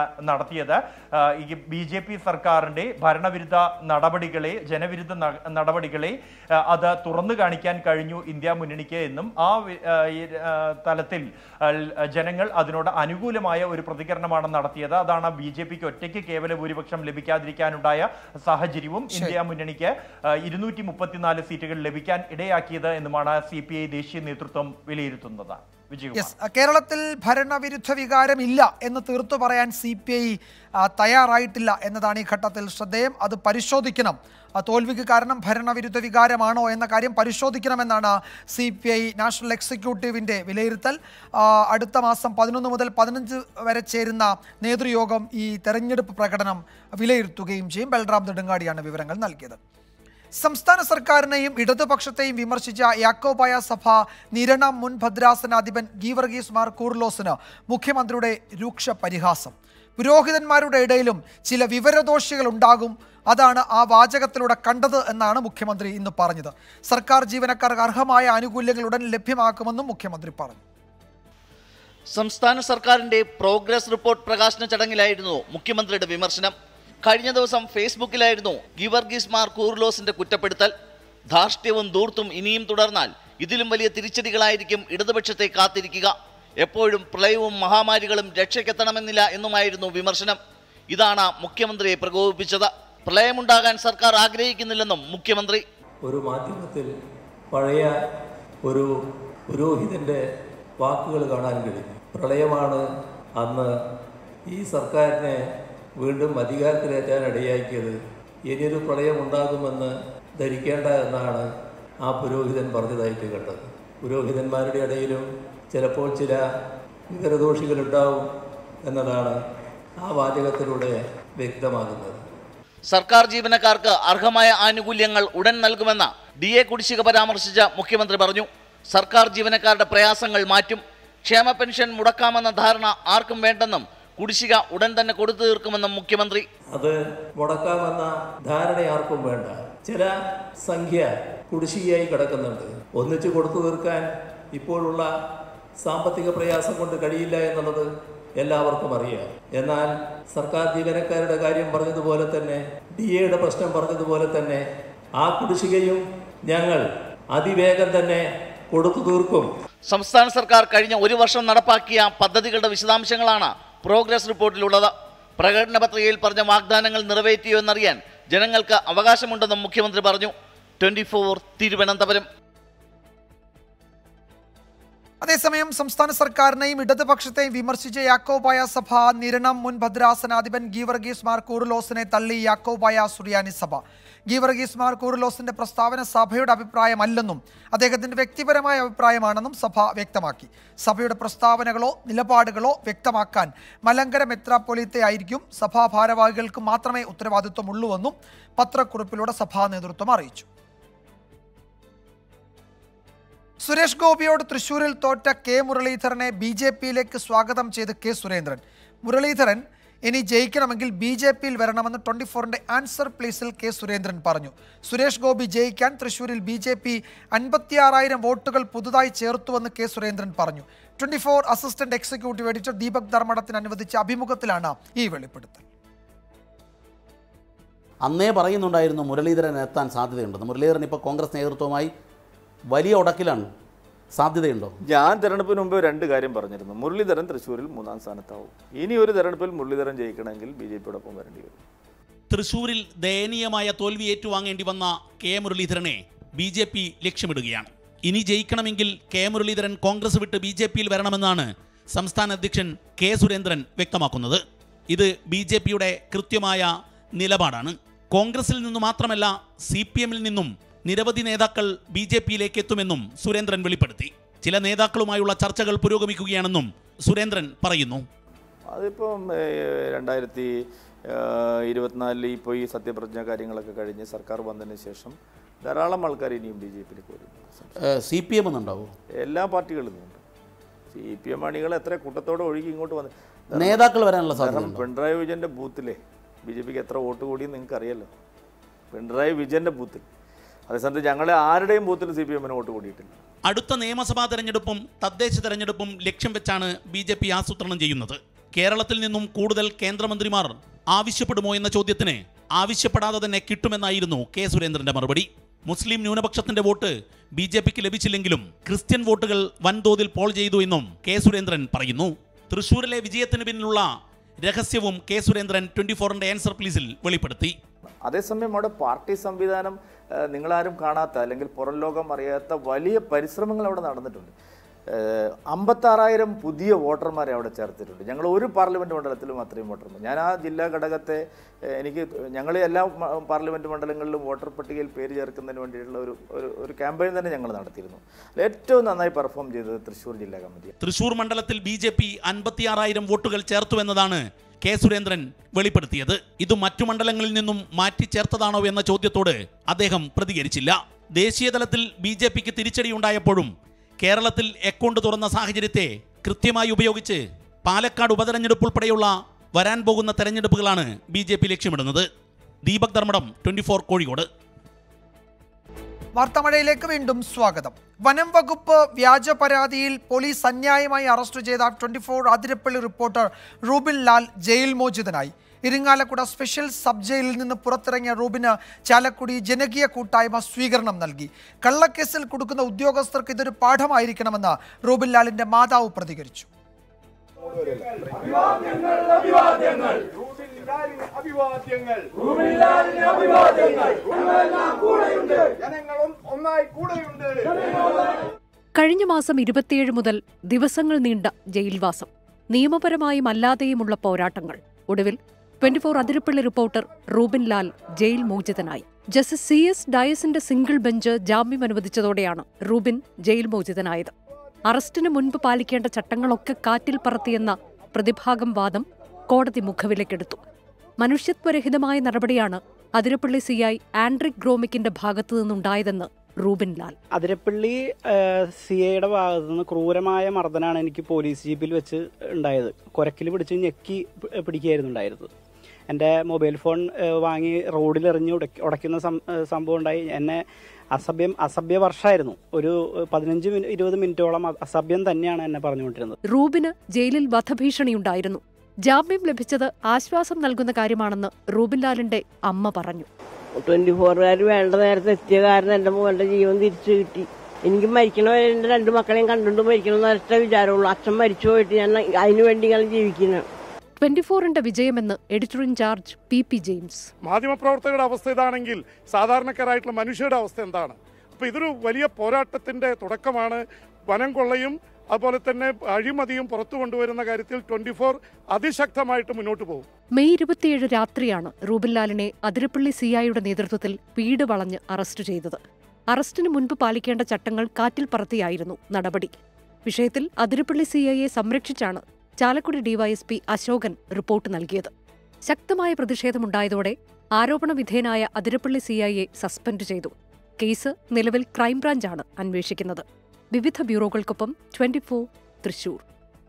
നടത്തിയത് ആ, ഈ ബി ജെ പി സർക്കാരിന്റെ ഭരണവിരുദ്ധ നടപടികളെ ജനവിരുദ്ധ ന- നടപടികളെ ആ, അത് തുറന്നു കാണിക്കാൻ കഴിഞ്ഞു ഇന്ത്യ മുന്നണിക്ക് എന്നും ആ വി- ആ, ഈ, ആ, തലത്തിൽ ആ, ജനങ്ങൾ അതിനോട് അനുകൂലമായ ഒരു പ്രതികരണമാണ് നടത്തിയത് അതാണ് ബി ജെ പിക്ക് ഒറ്റയ്ക്ക് കേവല ഭൂരിപക്ഷം ലഭിക്കാതിരിക്കാനുണ്ടായ സാഹചര്യവും ഇന്ത്യ മുന്നണിക്ക് ഇരുന്നൂറ്റി മുപ്പത്തിനാല് സീറ്റുകൾ ലഭിക്കാൻ ഇടയാക്കിയത് എന്നുമാണ് സി പി ഐ ദേശീയ നേതൃത്വം വിലയിരുത്തുന്നത് വിജയകുമാർ യെസ് കേരളത്തിൽ ഭരണവിരുദ്ധ വികാരം ഇല്ല എന്ന് തീർത്തു പറയാൻ സി പി ഐ തയ്യാറായിട്ടില്ല എന്നതാണ് ഈ ഘട്ടത്തിൽ ശ്രദ്ധേയം അത് പരിശോധിക്കണം ആ തോൽവിക്ക് കാരണം ഭരണവിരുദ്ധ വികാരമാണോ എന്ന കാര്യം പരിശോധിക്കണമെന്നാണ് സി പി ഐ നാഷണൽ എക്സിക്യൂട്ടീവിൻ്റെ വിലയിരുത്തൽ ആ, അടുത്ത മാസം പതിനൊന്ന് മുതൽ പതിനഞ്ച് വരെ ചേരുന്ന നേതൃയോഗം ഈ തെരഞ്ഞെടുപ്പ് പ്രകടനം വിലയിരുത്തുകയും ചെയ്യും ബൽറാം നെടുങ്ങാടിയാണ് വിവരങ്ങൾ നൽകിയത് സംസ്ഥാന സർക്കാരിനെയും ഇടതുപക്ഷത്തെയും വിമർശിച്ച യാക്കോബായ സഭ നിരണം മുൻ ഭദ്രാസനാധിപൻ ഗീവർഗീസ് മാർ കൂർലോസിന് മുഖ്യമന്ത്രിയുടെ രൂക്ഷ പരിഹാസം പുരോഹിതന്മാരുടെ ഇടയിലും ചില വിവരദോഷികൾ ഉണ്ടാകും അതാണ് ആ വാചകത്തിലൂടെ കണ്ടത് എന്നാണ് മുഖ്യമന്ത്രി ഇന്ന് പറഞ്ഞത് സർക്കാർ ജീവനക്കാർക്ക് അർഹമായ ആനുകൂല്യങ്ങൾ ഉടൻ ലഭ്യമാക്കുമെന്നും മുഖ്യമന്ത്രി പറഞ്ഞു സംസ്ഥാന സർക്കാരിന്റെ പ്രോഗ്രസ് റിപ്പോർട്ട് പ്രകാശന ചടങ്ങിലായിരുന്നു മുഖ്യമന്ത്രിയുടെ വിമർശനം കഴിഞ്ഞ ദിവസം ഫേസ്ബുക്കിലായിരുന്നു ഗിവർഗീസ് മാർ കൂർലോസിന്റെ കുറ്റപ്പെടുത്തൽ ധാർഷ്ട്യവും ദൂർത്തും ഇനിയും തുടർന്നാൽ ഇതിലും വലിയ തിരിച്ചടികളായിരിക്കും ഇടതുപക്ഷത്തെ കാത്തിരിക്കുക എപ്പോഴും പ്രളയവും മഹാമാരികളും രക്ഷയ്ക്കെത്തണമെന്നില്ല എന്നുമായിരുന്നു വിമർശനം ഇതാണ് മുഖ്യമന്ത്രിയെ പ്രകോപിപ്പിച്ചത് പ്രളയമുണ്ടാകാൻ സർക്കാർ ആഗ്രഹിക്കുന്നില്ലെന്നും മുഖ്യമന്ത്രി ഒരു മാധ്യമത്തിൽ പഴയ ഒരു പുരോഹിതൻ്റെ വാക്കുകൾ കാണാൻ കഴിയും പ്രളയമാണ് അന്ന് ഈ സർക്കാരിനെ വീണ്ടും അധികാരത്തിലേറ്റാൻ ഇടയാക്കിയത് ഇനിയൊരു പ്രളയം ഉണ്ടാകുമെന്ന് ധരിക്കേണ്ട എന്നാണ് ആ പുരോഹിതൻ പറഞ്ഞതായിട്ട് കണ്ടത് പുരോഹിതന്മാരുടെ ഇടയിലും ചിലപ്പോൾ ചില വിവരദോഷികളുണ്ടാവും എന്നതാണ് ആ വാചകത്തിലൂടെ വ്യക്തമാകുന്നത് സർക്കാർ ജീവനക്കാർക്ക് അർഹമായ ആനുകൂല്യങ്ങൾ ഉടൻ നൽകുമെന്ന് ഡി എ കുടിശ്ശിക പരാമർശിച്ച മുഖ്യമന്ത്രി പറഞ്ഞു സർക്കാർ ജീവനക്കാരുടെ പ്രയാസങ്ങൾ മാറ്റും ക്ഷേമ പെൻഷൻ മുടക്കാമെന്ന ധാരണ ആർക്കും വേണ്ടെന്നും കുടിശ്ശിക ഉടൻ തന്നെ കൊടുത്തു തീർക്കുമെന്നും മുഖ്യമന്ത്രി അത് മുടക്കാമെന്ന ധാരണ ആർക്കും വേണ്ട ചില സംഖ്യ കുടിശ്ശികയായി കിടക്കുന്നുണ്ട് ഒന്നിച്ചു കൊടുത്തു തീർക്കാൻ ഇപ്പോഴുള്ള സാമ്പത്തിക പ്രയാസം കൊണ്ട് കഴിയില്ല എന്നുള്ളത് എല്ലാവർക്കും അറിയാം എന്നാൽ സർക്കാർ ജീവനക്കാരുടെ കാര്യം പറഞ്ഞതുപോലെ തന്നെ ഡി എയുടെ പ്രശ്നം പറഞ്ഞതുപോലെ തന്നെ ആ കുടിശ്ശികയും ഞങ്ങൾ അതിവേഗം തന്നെ കൊടുത്തു തീർക്കും സംസ്ഥാന സർക്കാർ കഴിഞ്ഞ ഒരു വർഷം നടപ്പാക്കിയ പദ്ധതികളുടെ വിശദാംശങ്ങളാണ് പ്രോഗ്രസ് റിപ്പോർട്ടിലുള്ളത് പ്രകടന പത്രികയിൽ പറഞ്ഞ വാഗ്ദാനങ്ങൾ നിറവേറ്റിയോ എന്നറിയാൻ ജനങ്ങൾക്ക് അവകാശമുണ്ടെന്നും മുഖ്യമന്ത്രി പറഞ്ഞു ട്വന്റി തിരുവനന്തപുരം അതേസമയം സംസ്ഥാന സർക്കാരിനെയും ഇടതുപക്ഷത്തെയും വിമർശിച്ച യാക്കോബായ സഭ നിരണം മുൻ ഭദ്രാസനാധിപൻ ഗീവർഗീസ് മാർ കൂറുലോസിനെ തള്ളി യാക്കോബായ സുറിയാനി സഭ ഗീവർഗീസ് മാർ കൂറുലോസിന്റെ പ്രസ്താവന സഭയുടെ അഭിപ്രായമല്ലെന്നും അദ്ദേഹത്തിന്റെ വ്യക്തിപരമായ അഭിപ്രായമാണെന്നും സഭ വ്യക്തമാക്കി സഭയുടെ പ്രസ്താവനകളോ നിലപാടുകളോ വ്യക്തമാക്കാൻ മലങ്കര മെത്രാപ്പൊലീത്തെ ആയിരിക്കും സഭാ ഭാരവാഹികൾക്ക് മാത്രമേ ഉത്തരവാദിത്വമുള്ളൂവെന്നും പത്രക്കുറിപ്പിലൂടെ സഭാ നേതൃത്വം അറിയിച്ചു സുരേഷ് ഗോപിയോട് തൃശൂരിൽ തോറ്റ കെ മുരളീധരനെ ബി ജെ പിയിലേക്ക് സ്വാഗതം ചെയ്ത് കെ സുരേന്ദ്രൻ മുരളീധരൻ ഇനി ജയിക്കണമെങ്കിൽ ബി ജെ പിയിൽ വരണമെന്ന് ട്വന്റി ഫോറിന്റെ ആൻസർ പ്ലീസിൽ കെ സുരേന്ദ്രൻ പറഞ്ഞു സുരേഷ് ഗോപി ജയിക്കാൻ തൃശൂരിൽ ബി ജെ പി അൻപത്തിയാറായിരം വോട്ടുകൾ പുതുതായി ചേർത്തുവെന്ന് കെ സുരേന്ദ്രൻ പറഞ്ഞു twenty four assistant executive editor Deepak ധർമ്മടത്തിന് അനുവദിച്ച അഭിമുഖത്തിലാണ് ഈ വെളിപ്പെടുത്തൽ അന്നേ പറയുന്നുണ്ടായിരുന്നു മുരളീധരൻ എത്താൻ സാധ്യതയുണ്ടെന്ന് മുരളീധരൻ ഇപ്പോൾ കോൺഗ്രസ് നേതൃത്വവുമായി വലിയ ഉടക്കിലാണ് സാധ്യതയുണ്ടോ ഞാൻ തെരഞ്ഞെടുപ്പിന് മുമ്പ് രണ്ട് കാര്യം പറഞ്ഞിരുന്നു മുരളീധരൻ തൃശ്ശൂരിൽ മൂന്നാം സ്ഥാനത്താവും ഇനി ഒരു തെരഞ്ഞെടുപ്പിൽ മുരളീധരൻ ജയിക്കണമെങ്കിൽ ബി ജെ പിയോടൊപ്പം വരേണ്ടി വരും തൃശൂരിൽ ദയനീയമായ തോൽവി ഏറ്റുവാങ്ങേണ്ടി വന്ന കെ മുരളീധരനെ ബി ജെ പി ലക്ഷ്യമിടുകയാണ് ഇനി ജയിക്കണമെങ്കിൽ കെ മുരളീധരൻ കോൺഗ്രസ് വിട്ട് ബി ജെ പിയിൽ വരണമെന്നാണ് സംസ്ഥാന അധ്യക്ഷൻ കെ സുരേന്ദ്രൻ വ്യക്തമാക്കുന്നത് ഇത് ബി ജെ പിയുടെ കൃത്യമായ നിലപാടാണ് കോൺഗ്രസിൽ നിന്നു മാത്രമല്ല സി പി എമ്മിൽ നിന്നും നിരവധി നേതാക്കൾ ബി ജെ പിയിലേക്ക് എത്തുമെന്നും സുരേന്ദ്രൻ വെളിപ്പെടുത്തി ചില നേതാക്കളുമായുള്ള ചർച്ചകൾ പുരോഗമിക്കുകയാണെന്നും സുരേന്ദ്രൻ പറയുന്നു അതിപ്പം ഏഹ്, രണ്ടായിരത്തി ഏഹ്, ഇരുപത്തിനാലിൽ ഇപ്പോൾ ഈ സത്യപ്രതിജ്ഞ കാര്യങ്ങളൊക്കെ കഴിഞ്ഞ് സർക്കാർ വന്നതിന് ശേഷം ധാരാളം ആൾക്കാർ ഇനിയും ബി ജെ പിയിലേക്ക് വരും സി പി എം എന്നുണ്ടാവും എല്ലാ പാർട്ടികളിൽ നിന്നുണ്ട് സി പി എം അണികൾ എത്ര കൂട്ടത്തോടെ ഒഴുകി ഇങ്ങോട്ട് വന്ന് നേതാക്കൾ വരാനുള്ള കാരണം സാധ്യതയുണ്ടോ? പിണറായി വിജയന്റെ ബൂത്തിലെ ബി ജെ പിക്ക് എത്ര വോട്ട് കൂടിയെന്ന് നിങ്ങൾക്ക് അറിയാലോ പിണറായി വിജയന്റെ ബൂത്തിൽ അതേസമയത്ത് ഞങ്ങളെ ആരുടെയും ബൂത്തിൽ സി പി എമ്മിന് വോട്ട് കൂടിയിട്ടില്ല അടുത്ത നിയമസഭാ തെരഞ്ഞെടുപ്പും തദ്ദേശ തെരഞ്ഞെടുപ്പും ലക്ഷ്യം വെച്ചാണ് ബി ജെ പി ആസൂത്രണം ചെയ്യുന്നത് കേരളത്തിൽ നിന്നും കൂടുതൽ കേന്ദ്രമന്ത്രിമാർ ആവശ്യപ്പെടുമോ എന്ന ചോദ്യത്തിന് ആവശ്യപ്പെടാതെ തന്നെ കിട്ടുമെന്നായിരുന്നു കെ സുരേന്ദ്രന്റെ മറുപടി മുസ്ലിം ന്യൂനപക്ഷത്തിന്റെ വോട്ട് ബി ജെ പിക്ക് ലഭിച്ചില്ലെങ്കിലും ക്രിസ്ത്യൻ വോട്ടുകൾ വൻതോതിൽ പോൾ ചെയ്തു എന്നും കെ സുരേന്ദ്രൻ പറയുന്നു തൃശൂരിലെ വിജയത്തിന് പിന്നിലുള്ള രഹസ്യവും കെ സുരേന്ദ്രൻ ട്വന്റി ഫോറിന്റെ ആൻസർ പ്ലീസിൽ വെളിപ്പെടുത്തി അതേസമയം അവിടെ പാർട്ടി സംവിധാനം ആ, നിങ്ങളാരും കാണാത്ത അല്ലെങ്കിൽ പുറം ലോകം അറിയാത്ത വലിയ പരിശ്രമങ്ങൾ അവിടെ നടന്നിട്ടുണ്ട് അമ്പത്താറായിരം പുതിയ വോട്ടർമാരെ അവിടെ ചേർത്തിട്ടുണ്ട് ഞങ്ങൾ ഒരു പാർലമെൻറ്റ് മണ്ഡലത്തിലും അത്രയും വോട്ടർമാർ ഞാൻ ആ ജില്ലാ ഘടകത്തെ ഏഹ്, എനിക്ക് ഞങ്ങൾ എല്ലാ മ- പാർലമെൻറ്റ് മണ്ഡലങ്ങളിലും വോട്ടർ പട്ടികയിൽ പേര് ചേർക്കുന്നതിന് വേണ്ടിയിട്ടുള്ള ഒരു ഒരു ഒരു ക്യാമ്പയിൻ തന്നെ ഞങ്ങൾ നടത്തിയിരുന്നു അതിൽ ഏറ്റവും നന്നായി പെർഫോം ചെയ്തത് തൃശ്ശൂർ ജില്ലാ കമ്മിറ്റി തൃശൂർ മണ്ഡലത്തിൽ ബി ജെ പി അൻപത്തിയാറായിരം വോട്ടുകൾ ചേർത്തുവെന്നതാണ് കെ സുരേന്ദ്രൻ വെളിപ്പെടുത്തിയത് ഇത് മറ്റു മണ്ഡലങ്ങളിൽ നിന്നും മാറ്റി ചേർത്തതാണോ എന്ന ചോദ്യത്തോട് അദ്ദേഹം പ്രതികരിച്ചില്ല ദേശീയ തലത്തിൽ ബി ജെ പിക്ക് തിരിച്ചടിയുണ്ടായപ്പോഴും കേരളത്തിൽ അക്കൗണ്ട് തുറന്ന സാഹചര്യത്തെ കൃത്യമായി ഉപയോഗിച്ച് പാലക്കാട് ഉപതെരഞ്ഞെടുപ്പ് ഉൾപ്പെടെയുള്ള വരാൻ പോകുന്ന തെരഞ്ഞെടുപ്പുകളാണ് ബി ജെ പി ലക്ഷ്യമിടുന്നത് ദീപക് ധർമ്മടം ട്വന്റി ഫോർ കോഴിക്കോട് വാർത്താമഴയിലേക്ക് വീണ്ടും സ്വാഗതം വനം വകുപ്പ് വ്യാജ പരാതിയിൽ പോലീസ് അന്യായമായി അറസ്റ്റ് ചെയ്ത twenty four Athirappilly reporter Rubin Lal jail മോചിതനായി ഇരിങ്ങാലക്കുട സ്പെഷ്യൽ സബ് ജയിലിൽ നിന്ന് പുറത്തിറങ്ങിയ റൂബിന് ചാലക്കുടി ജനകീയ കൂട്ടായ്മ സ്വീകരണം നൽകി കള്ളക്കേസിൽ കൊടുക്കുന്ന ഉദ്യോഗസ്ഥർക്ക് ഇതൊരു പാഠമായിരിക്കണമെന്ന് റൂബിൻ ലാലിന്റെ മാതാവ് പ്രതികരിച്ചു കഴിഞ്ഞ മാസം ഇരുപത്തിയേഴ് മുതൽ ദിവസങ്ങൾ നീണ്ട ജയിൽവാസം നിയമപരമായും അല്ലാതെയുമുള്ള പോരാട്ടങ്ങൾ ഒടുവിൽ twenty four Athirappilly reporter Rubin Lal jail മോചിതനായി ജസ്റ്റിസ് സി എസ് ഡയസിന്റെ സിംഗിൾ ബെഞ്ച് ജാമ്യം അനുവദിച്ചതോടെയാണ് റൂബിൻ ജയിൽ മോചിതനായത് അറസ്റ്റിന് മുൻപ് പാലിക്കേണ്ട ചട്ടങ്ങളൊക്കെ കാറ്റിൽ പറത്തിയെന്ന പ്രതിഭാഗം വാദം കോടതി മുഖവിലക്കെടുത്തു മനുഷ്യത്വരഹിതമായ നടപടിയാണ് അതിരപ്പള്ളി സിഐ ആൻഡ്രിക് ഗ്രോമിക്കിന്റെ ഭാഗത്തു നിന്നുണ്ടായതെന്ന് റൂബിൻ ലാൽ അതിരപ്പള്ളി സി ഐയുടെ ഭാഗത്തു നിന്ന് ക്രൂരമായ മർദ്ദനാണ് എനിക്ക് പോലീസ് ജീപ്പിൽ വെച്ച് ഉണ്ടായത് കുരക്കിൽ പിടിച്ച് ഞെക്കി പി- പിടിക്കുകയായിരുന്നു ഉണ്ടായിരുന്നത് എൻ്റെ മൊബൈൽ ഫോൺ ഏഹ്, വാങ്ങി റോഡിലെറിഞ്ഞ് ഉടയ്ക്ക- ഉടയ്ക്കുന്ന സം- ഏഹ്, സംഭവം ഉണ്ടായി എന്നെ അസഭ്യം അസഭ്യ വർഷമായിരുന്നു ഒരു ഏഹ്, പതിനഞ്ച് മിനി ഇരുപത് മിനിറ്റോളം അ- അസഭ്യം തന്നെയാണ് എന്നെ പറഞ്ഞുകൊണ്ടിരുന്നത് റൂബിന് ജയിലിൽ വധഭീഷണിയുണ്ടായിരുന്നു ജാമ്യം ലഭിച്ചത് ആശ്വാസം നൽകുന്ന കാര്യമാണെന്ന് റൂബിൻ ലാലിന്റെ അമ്മ പറഞ്ഞു ട്വന്റി ഫോറുകാർ വേണ്ട നേരത്തെ എത്തിയ കാരണം എന്റെ മോന്റെ ജീവൻ തിരിച്ചു കിട്ടി എനിക്ക് മരിക്കണ വരെ എന്റെ രണ്ട് മക്കളെയും കണ്ടുകൊണ്ട് മരിക്കണം എന്ന് ഒറ്റ വിചാരമുള്ളൂ അച്ഛൻ മരിച്ചു പോയിട്ട് ഞാൻ അതിനു വേണ്ടി ഇങ്ങനെ ജീവിക്കുന്നു ട്വന്റി ഫോറിന്റെ വിജയമെന്ന് editor in charge P P James മാധ്യമപ്രവർത്തകരുടെ അവസ്ഥ ഇതാണെങ്കിൽ സാധാരണക്കാരായിട്ടുള്ള മനുഷ്യരുടെ അവസ്ഥ എന്താണ് അപ്പോൾ ഇതൊരു വലിയ പോരാട്ടത്തിന്റെ തുടക്കമാണ് വനം കൊള്ളയും അതുപോലെ തന്നെ അഴിമതിയും പുറത്തു കൊണ്ടുവരുന്ന കാര്യത്തിൽ ട്വന്റി ഫോർ അതിശക്തമായിട്ട് മുന്നോട്ട് പോകും മെയ് ഇരുപത്തിയേഴ് രാത്രിയാണ് റൂബിൻലാലിനെ അതിരപ്പള്ളി സിഐയുടെ നേതൃത്വത്തിൽ വീട് വളഞ്ഞ് അറസ്റ്റ് ചെയ്തത് അറസ്റ്റിന് മുൻപ് പാലിക്കേണ്ട ചട്ടങ്ങൾ കാറ്റിൽ പറത്തിയായിരുന്നു നടപടി വിഷയത്തിൽ അതിരപ്പള്ളി സിഐയെ സംരക്ഷിച്ചാണ് ചാലക്കുടി ഡിവൈഎസ്പി അശോകൻ റിപ്പോർട്ട് നൽകിയത് ശക്തമായ പ്രതിഷേധമുണ്ടായതോടെ ആരോപണ വിധേയനായ അതിരപ്പള്ളി സിഐയെ സസ്പെൻഡ് ചെയ്തു കേസ് നിലവിൽ ക്രൈംബ്രാഞ്ചാണ് അന്വേഷിക്കുന്നത് വിവിധ ബ്യൂറോകൾക്കൊപ്പം twenty Thrissur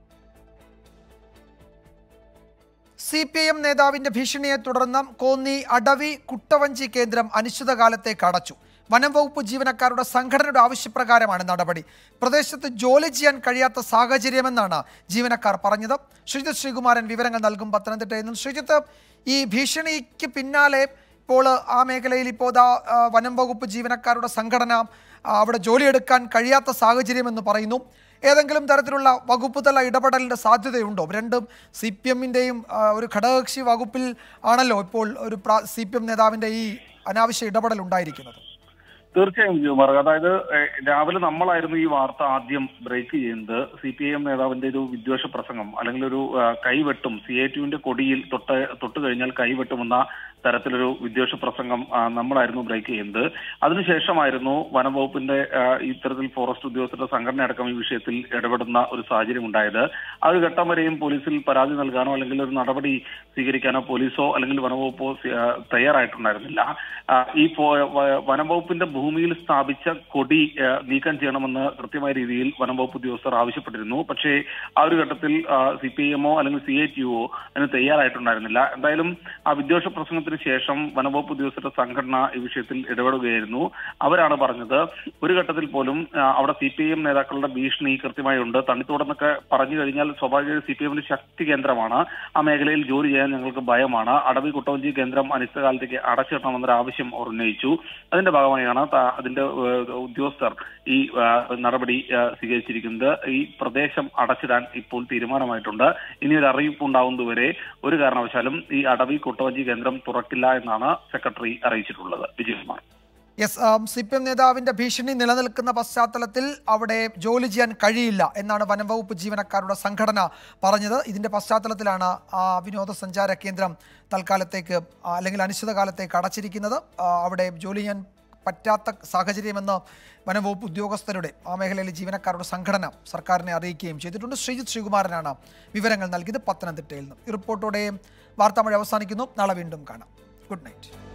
C P I M നേതാവിന്റെ ഭീഷണിയെ തുടർന്ന് കോന്നി അടവി കുട്ടവഞ്ചി കേന്ദ്രം അനിശ്ചിതകാലത്തേക്ക് അടച്ചു വനം വകുപ്പ് ജീവനക്കാരുടെ സംഘടനയുടെ ആവശ്യപ്രകാരമാണ് നടപടി പ്രദേശത്ത് ജോലി ചെയ്യാൻ കഴിയാത്ത സാഹചര്യമെന്നാണ് ജീവനക്കാർ പറഞ്ഞത് ശ്രീജിത്ത് ശ്രീകുമാരൻ വിവരങ്ങൾ നൽകും പത്തനംതിട്ടയിൽ നിന്നും ശ്രീജിത്ത് ഈ ഭീഷണിക്ക് പിന്നാലെ ഇപ്പോൾ ആ മേഖലയിൽ ഇപ്പോൾ ദാ ആ, വനം വകുപ്പ് ജീവനക്കാരുടെ സംഘടന ആ, അവിടെ ജോലിയെടുക്കാൻ കഴിയാത്ത സാഹചര്യമെന്ന് പറയുന്നു ഏതെങ്കിലും തരത്തിലുള്ള വകുപ്പ് തല ഇടപെടലിൻ്റെ സാധ്യതയുണ്ടോ രണ്ടും സി പി എമ്മിൻ്റെയും ഒരു ഘടകകക്ഷി വകുപ്പിൽ ആണല്ലോ ഇപ്പോൾ ഒരു സി പി എം നേതാവിൻ്റെ ഈ അനാവശ്യ ഇടപെടൽ ഉണ്ടായിരിക്കുന്നത് തീർച്ചയായും വിജയകുമാർ അതായത് ഏഹ്, രാവിലെ നമ്മളായിരുന്നു ഈ വാർത്ത ആദ്യം ബ്രേക്ക് ചെയ്യുന്നത് സി പി ഐ എം നേതാവിന്റെ ഒരു വിദ്വേഷ പ്രസംഗം അല്ലെങ്കിൽ ഒരു ആ, കൈവെട്ടും സി ഐ ടിയുവിന്റെ കൊടിയിൽ തൊട്ട് തൊട്ട് കഴിഞ്ഞാൽ കൈവെട്ടുമെന്ന തരത്തിലൊരു വിദ്വേഷ പ്രസംഗം ആ, നമ്മളായിരുന്നു ബ്രേക്ക് ചെയ്യുന്നത് അതിനുശേഷമായിരുന്നു വനം വകുപ്പിന്റെ ആ, ഇത്തരത്തിൽ ഫോറസ്റ്റ് ഉദ്യോഗസ്ഥരുടെ സംഘടന അടക്കം ഈ വിഷയത്തിൽ ഇടപെടുന്ന ഒരു സാഹചര്യം ഉണ്ടായത് ആ ഒരു ഘട്ടം വരെയും പോലീസിൽ പരാതി നൽകാനോ അല്ലെങ്കിൽ ഒരു നടപടി സ്വീകരിക്കാനോ പോലീസോ അല്ലെങ്കിൽ വനംവകുപ്പോ സ്വീ- ആ, തയ്യാറായിട്ടുണ്ടായിരുന്നില്ല ആ, ഈ പോ- വ- വനംവകുപ്പിന്റെ ഭൂമിയിൽ സ്ഥാപിച്ച കൊടി ആ, നീക്കം ചെയ്യണമെന്ന് കൃത്യമായ രീതിയിൽ വനംവകുപ്പ് ഉദ്യോഗസ്ഥർ ആവശ്യപ്പെട്ടിരുന്നു പക്ഷേ ആ ഒരു ഘട്ടത്തിൽ സി പി ഐ എമ്മോ അല്ലെങ്കിൽ സി ഐ ടി യുവോ അതിന് തയ്യാറായിട്ടുണ്ടായിരുന്നില്ല എന്തായാലും ആ വിദ്വേഷ പ്രസംഗത്തിന് ആക്രമണത്തിന് ശേഷം വനംവകുപ്പ് ഉദ്യോഗസ്ഥരുടെ സംഘടന ഈ വിഷയത്തിൽ ഇടപെടുകയായിരുന്നു അവരാണ് പറഞ്ഞത് ഒരു ഘട്ടത്തിൽ പോലും ആ, അവിടെ സി പി എം നേതാക്കളുടെ ഭീഷണി കൃത്യമായി ഉണ്ട് തണ്ണിത്തോടെന്നൊക്കെ പറഞ്ഞു കഴിഞ്ഞാൽ സ്വാഭാവിക സി പി എമ്മിന്റെ ശക്തി കേന്ദ്രമാണ് ആ മേഖലയിൽ ജോലി ചെയ്യാൻ ഞങ്ങൾക്ക് ഭയമാണ് അടവി കുട്ടവഞ്ചി കേന്ദ്രം അനിശ്ചിതകാലത്തേക്ക് അടച്ചിടണമെന്നൊരു ആവശ്യം അവർ ഉന്നയിച്ചു അതിന്റെ ഭാഗമായാണ് ത- അതിന്റെ ഏഹ്, ഉദ്യോഗസ്ഥർ ഈ ആ, നടപടി ആ, സ്വീകരിച്ചിരിക്കുന്നത് ഈ പ്രദേശം അടച്ചിടാൻ ഇപ്പോൾ തീരുമാനമായിട്ടുണ്ട് ഇനി ഒരു അറിയിപ്പ് ഉണ്ടാവുന്നതുവരെ ഒരു കാരണവശാലും ഈ അടവി കുട്ടവഞ്ചി കേന്ദ്രം തുറക്കില്ല എന്നാണ് സെക്രട്ടറി അറിയിച്ചിട്ടുള്ളത് Vijayakumar yes C P M നേതാവിന്റെ ഭീഷണി നിലനിൽക്കുന്ന പശ്ചാത്തലത്തിൽ അവിടെ ജോലി ചെയ്യാൻ കഴിയില്ല എന്നാണ് വനം വകുപ്പ് ജീവനക്കാരുടെ സംഘടന പറഞ്ഞത് ഇതിന്റെ പശ്ചാത്തലത്തിലാണ് ആ വിനോദസഞ്ചാര കേന്ദ്രം തൽക്കാലത്തേക്ക് ആ, അല്ലെങ്കിൽ അനിശ്ചിതകാലത്തേക്ക് അടച്ചിരിക്കുന്നത് ആ, അവിടെ ജോലി ചെയ്യാൻ പറ്റാത്ത സാഹചര്യമെന്ന് വനം വകുപ്പ് ഉദ്യോഗസ്ഥരുടെ ആ മേഖലയിലെ ജീവനക്കാരുടെ സംഘടന സർക്കാരിനെ അറിയിക്കുകയും ചെയ്തിട്ടുണ്ട് ശ്രീജിത്ത് ശ്രീകുമാരനാണ് വിവരങ്ങൾ നൽകിയത് പത്തനംതിട്ടയിൽ നിന്ന് ഈ റിപ്പോർട്ടോടെ വാർത്താമഴ അവസാനിക്കുന്നു നാളെ വീണ്ടും കാണാം ഗുഡ് നൈറ്റ്